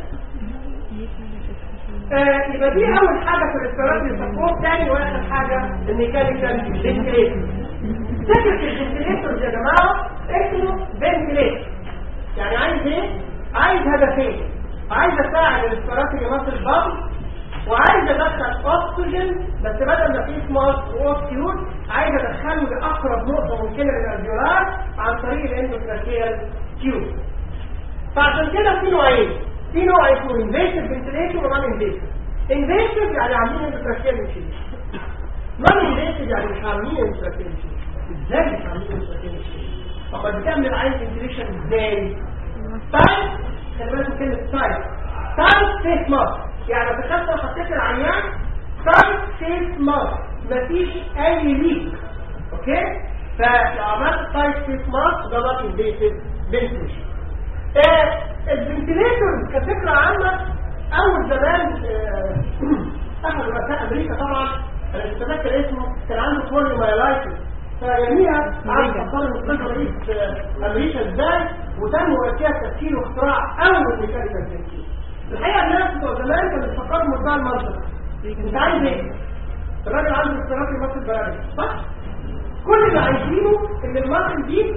آه يبقى دي أول حاجة في الريسبيراتوري سبورت تاني وآخر حاجة الميكانيكال فنتليتور فكرة الفنتليتور يا جماعة اسمه فنتليتور يعني عايز ايه؟ عايز هدفين عايز اساعد الريسبيراتوري ماسل بامب وعايز ادخل اكسجين بس بدل ما في سمارت واكسيوت عايز ادخله لاقرب نقطه ممكنه للالفيولار عن طريق الاندوتراكيال تيوب فعشان كده في نوعين في نوع اسمه انفيسيف فنتليشن ونون انفيسيف انفيسيف يعني عاملين اندوتراكيال مشين نون انفيسيف يعني مش عاملين اندوتراكيال مشين ازاي مش عاملين اندوتراكيال مشين طب بتعمل عين فنتليشن ازاي تايب خلي بالك كلمه تايب تايب فيس ماسك يعني تخيل لو حطيت العيان تايب فيس ماسك مفيش اي ليك اوكي فلو عملت تايب فيس ماسك ده نوت انفيسيف فنتليشن الفنتليتور كفكره عامه اول زمان آه، احد رؤساء امريكا طبعا انا مش متذكر اسمه كان عنده كورنيو مايلايتس فيوميها عارف اختار المستشفى رئيس آه، امريكا ازاي وتم وقتها تفكير واختراع اول ميكانيكال فنتليتور الحقيقه الناس بتوع زمان كانوا بيفكروا بموضوع المنطق انت عايز ايه؟ الراجل عنده اختراع في مصر بلدي صح؟ كل اللي عايزينه ان المصر دي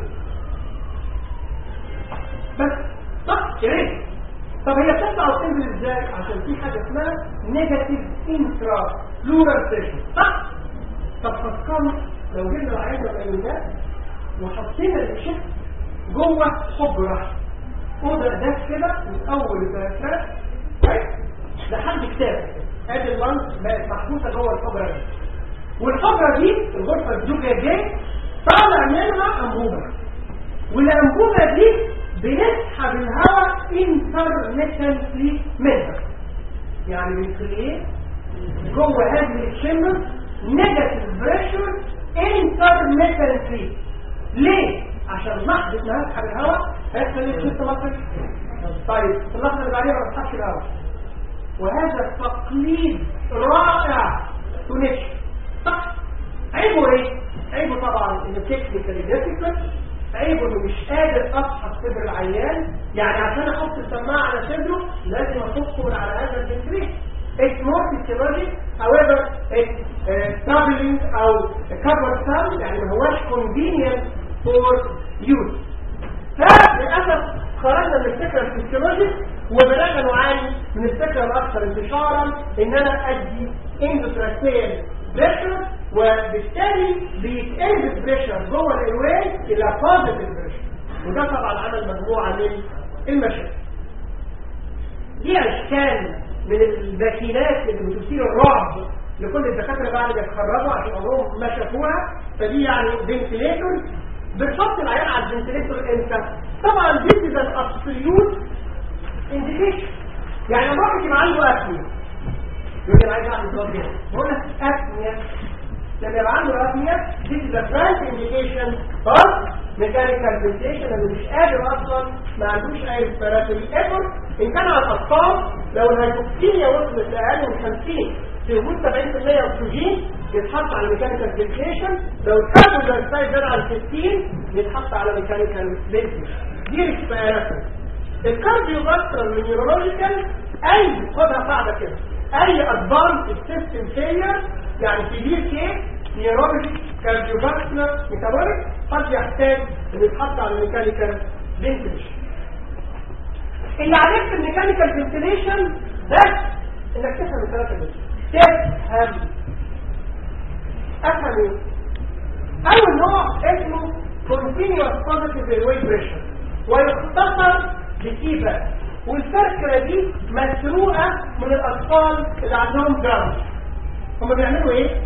بس صح يا ريت طب هي بتطلع وتنزل ازاي عشان في حاجه اسمها نيجاتيف انترا بلورال بريشر صح طب فكروا لو جبنا العيادة الايونات وحطينا الشيك جوه حجره اوضه ده كده من اول البركات لحد كتاب ادي اللانس بقت محبوسه جوه الحجره دي والحجره دي الغرفه الزوجيه دي طالع منها انبوبه والانبوبه دي بنسحب الهواء انترميتنتلي منها يعني بنكريت جوه هذه الشمبر نيجاتيف بريشر انترميتنتلي ليه؟ عشان لحظه ما اسحب الهواء هيحصل ايه في مصر؟ طيب في اللحظه اللي بعديها ما بسحبش الهواء وهذا تقليد رائع تونسي صح عيبه ايه؟ عيبه طبعا انه تكنيكالي ديفيكولت عيبه انه مش قادر اصحى صدر العيان يعني عشان احط السماعه على صدره لازم احطه من على هذا الفنتريت It's more physiologic however it's uh, traveling او cumbersome يعني ما هواش convenient for use فللأسف خرجنا من الفكرة الفسيولوجيك وبدأنا نعاني من الفكرة الأكثر انتشارا إن أنا أدي اندوتراكتيل بريشر وبالتالي بيتقلب البريشر جوه الإلوان إلى بوزيتيف بريشر وده طبعا عمل مجموعة من المشاكل دي أشكال من الباكينات اللي بتثير الرعب لكل الدكاترة بعد ما يتخرجوا عشان عمرهم ما شافوها فدي يعني فنتليتور بنحط العيان على الفنتليتور امتى؟ طبعا this is an absolute indication يعني لما واحد يبقى عنده ابنيا يقول لي عايز اعمل ضغط هنا بقول لك ابنيا لما يبقى عنده ابنيا this is a frank indication of mechanical ventilation اللي مش قادر اصلا ما عندوش اي respiratory effort ان كان على الاطفال لو الهيبوكسيميا وصلت لاقل من 50 في وجود 70% اكسجين يتحط على ميكانيكال فنتيليشن لو الكربون دايوكسيد زاد عن 60 يتحط على ميكانيكال فنتيليشن دي ريسبيراتوري الكارديو فاسكولار والنيورولوجيكال اي خدها قاعده كده اي ادفانس سيستم فيلير يعني سيفير كيس نيورولوجي كارديو فاسكولار ميتابوليك قد يحتاج ان يتحط على ميكانيكال فنتيليشن اللي عليك في الميكانيكال فنتيليشن بس انك تفهم الثلاثه دول تفهم افهم ايه اول نوع اسمه continuous positive airway pressure ويختصر بكيبا والفكرة دي مسروقة من الأطفال اللي عندهم جرس هم بيعملوا ايه؟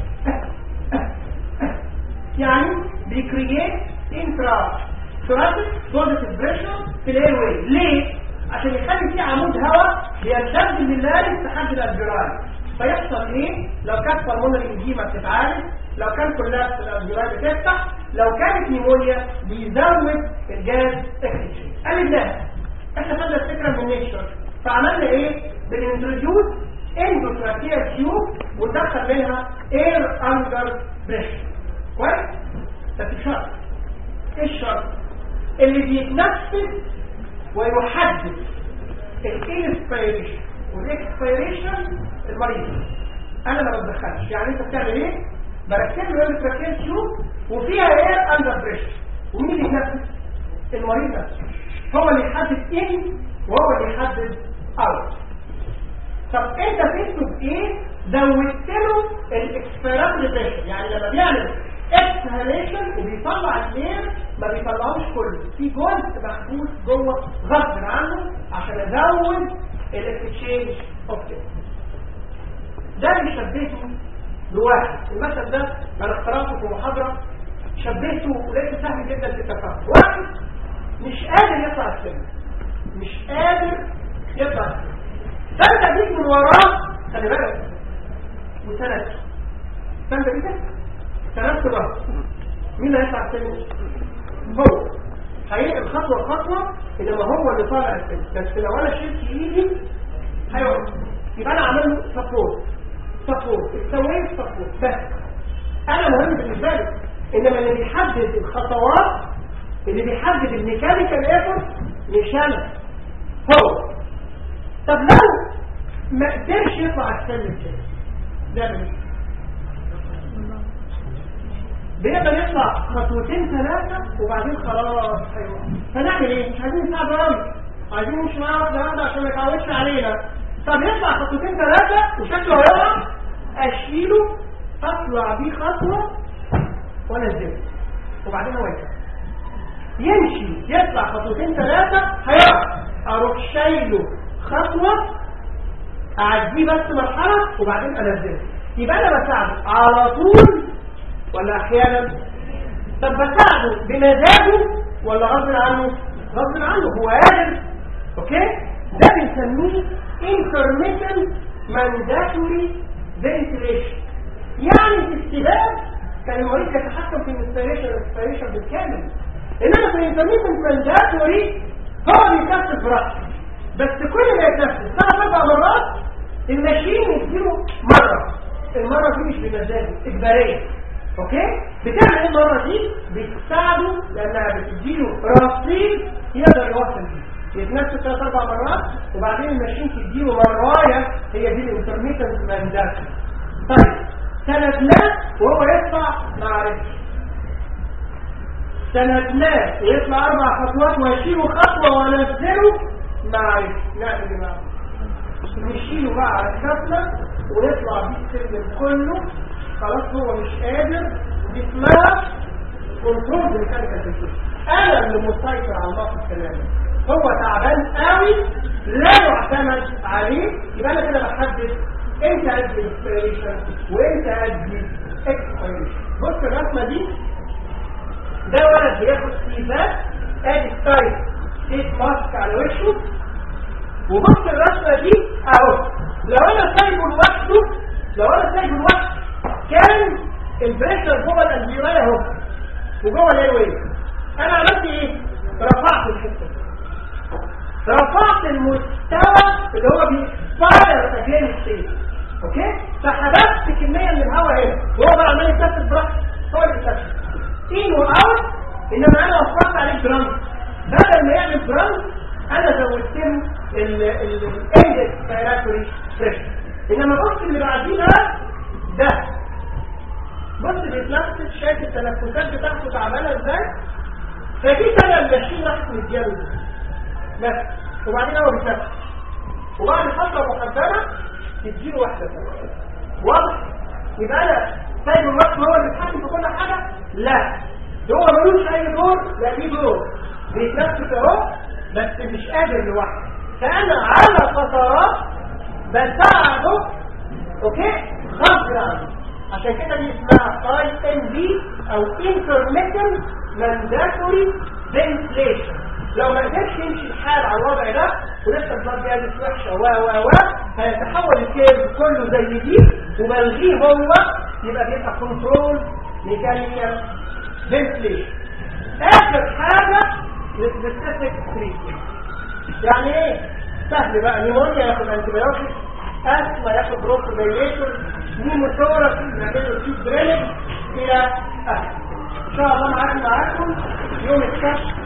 يعني بيكرييت انترا ثوراتيك بوزيتيف بريشر في الايرواي ليه؟ عشان يخلي فيه عمود هواء بيمتد من اللارس لحد الالفيولاي فيحصل ايه؟ لو كانت بالمونري انجيما بتتعالج لو كان كولابس الالفيولاي بتفتح لو كانت نيمونيا بيزود الجاز اكسجين قلبناها احنا خدنا الفكره من نيتشر فعملنا ايه؟ بننتروديوس اندوتراكيا تيوب وندخل منها اير اندر بريشر كويس؟ بس شرط ايه الشرط؟ اللي بيتنفس ويحدد الانسبيريشن والاكسبيريشن المريض انا ما بتدخلش يعني انت بتعمل ايه بركب له التراكيه تيوب وفيها اير اندر بريشر ومين اللي ينفس المريض نفسه هو اللي يحدد ان وهو اللي يحدد اوت طب انت تكتب ايه زودت له الاكسبيراتوري بريشر يعني لما بيعمل اكسهاليشن وبيطلع الاير ما بيطلعوش كله في جزء محبوس جوه غصب عنه عشان ازود الاكسشينج اوف ده اللي شبهته بواحد المثل ده انا اخترعته في محاضره شبهته ولقيته سهل جدا في التفاهم واحد مش قادر يطلع السلم مش قادر يطلع السلم فانت جيت من وراه خلي بالك وسندته فانت جيت سندت بقى مين اللي هيطلع السلم هو هينقل خطوه خطوه انما هو اللي طالع السلم بس لو انا شلت ايدي هيقعد يبقى انا عامل له سبورت سبورت السويس سبورت بس انا مهم بالنسبه لي انما اللي بيحدد الخطوات اللي بيحدد الميكانيكال ايفورت مش انا هو طب لو ما قدرش يطلع السلم كده ده من بنقدر نطلع خطوتين ثلاثة وبعدين خلاص ايوه فنعمل ايه؟ مش عايزين نساعد رامي عايزين نمشي معاه واحدة واحدة عشان ما يتعودش علينا طب يطلع خطوتين ثلاثة وشكله هيقع اشيله اطلع بيه خطوة وانزله وبعدين هو يكمل يمشي يطلع خطوتين ثلاثة هيقع اروح شايله خطوة اعديه بس مرحلة وبعدين انزله يبقى انا بساعده على طول ولا احيانا طب بساعده بمزاجه ولا غصب عنه غصب عنه هو قادر اوكي ده بنسميه intermittent mandatory ventilation يعني في استباب كان المريض يتحكم في الانسبيريشن والاكسبيريشن بالكامل انما في الانترميتنت مانداتوري هو بيتنفس براحته بس كل ما يتنفس ثلاث اربع مرات الماشين يديله مره المره دي مش بمزاجه اجباريه اوكي بتعمل ايه المره دي بتساعده لانها بتديله رصيد يقدر يوصل بيه يتنفس ثلاث اربع مرات وبعدين الماشين تديله مرايه هي دي الانترميتنت مانداتوري طيب سندناه وهو يطلع ما عرفش سندناه يطلع اربع خطوات واشيله خطوه وانزله ما عرفش نعمل ايه بقى نشيله بقى على الكفله ونطلع بيه السلم كله خلاص هو مش قادر دي اسمها كنترول بالميكانيكال انا اللي مسيطر على الموقف كلامي هو تعبان قوي لا يعتمد عليه يبقى انا كده بحدد امتى ادي انسبيريشن وامتى ادي اكسبيريشن بص الرسمه دي ده ولد بياخد سيبات ادي ستايل ستيت ماسك على وشه وبص الرسمه دي اهو لو انا سايبه لوحده لو انا سايبه لوحده كان البريشر جوه الانبيولاي اهو وجوه الايروي انا عملت ايه؟ رفعت الحته دي رفعت المستوى اللي هو بيكسباير اجين ستيت اوكي فحذفت كميه من الهواء هنا وهو بقى عمال يتنفس براحته هو اللي بيتنفس ان واوت انما انا وفرت عليه جرام بدل ما يعمل جرام انا زودت له الاندكس كايراتوري بريشر انما بص اللي بعديه بقى ده بص بيتنفس شايف التنفسات بتاعته تعبانه ازاي فدي سنه الماشين راحت مدياله بس وبعدين هو بيتنفس وبعد فتره محدده تديله واحده ثانيه واضح يبقى انا سايب الوقت هو اللي بيتحكم في كل حاجه لا ده هو ملوش اي دور لا ليه دور بيتنفس اهو بس مش قادر لوحده فانا على فترات بساعده اوكي غصب عنه عشان كده دي اسمها اي ام بي او intermittent mandatory ventilation لو ما قدرش يمشي الحال على الوضع ده ولسه البلاد جاهز وحشه و و و هيتحول الكيرف كله زي دي وملغيه هو يبقى بيبقى كنترول ميكانيكال فنتليشن اخر حاجه للسبيسيفيك تريتمنت يعني ايه سهل بقى نيمونيا ياخد انتبيوتيك اسما ياخد بروكوديليتور نيموثورس نعمل له تيوب درينج الى اخره ان شاء الله معاكم معاكم يوم السبت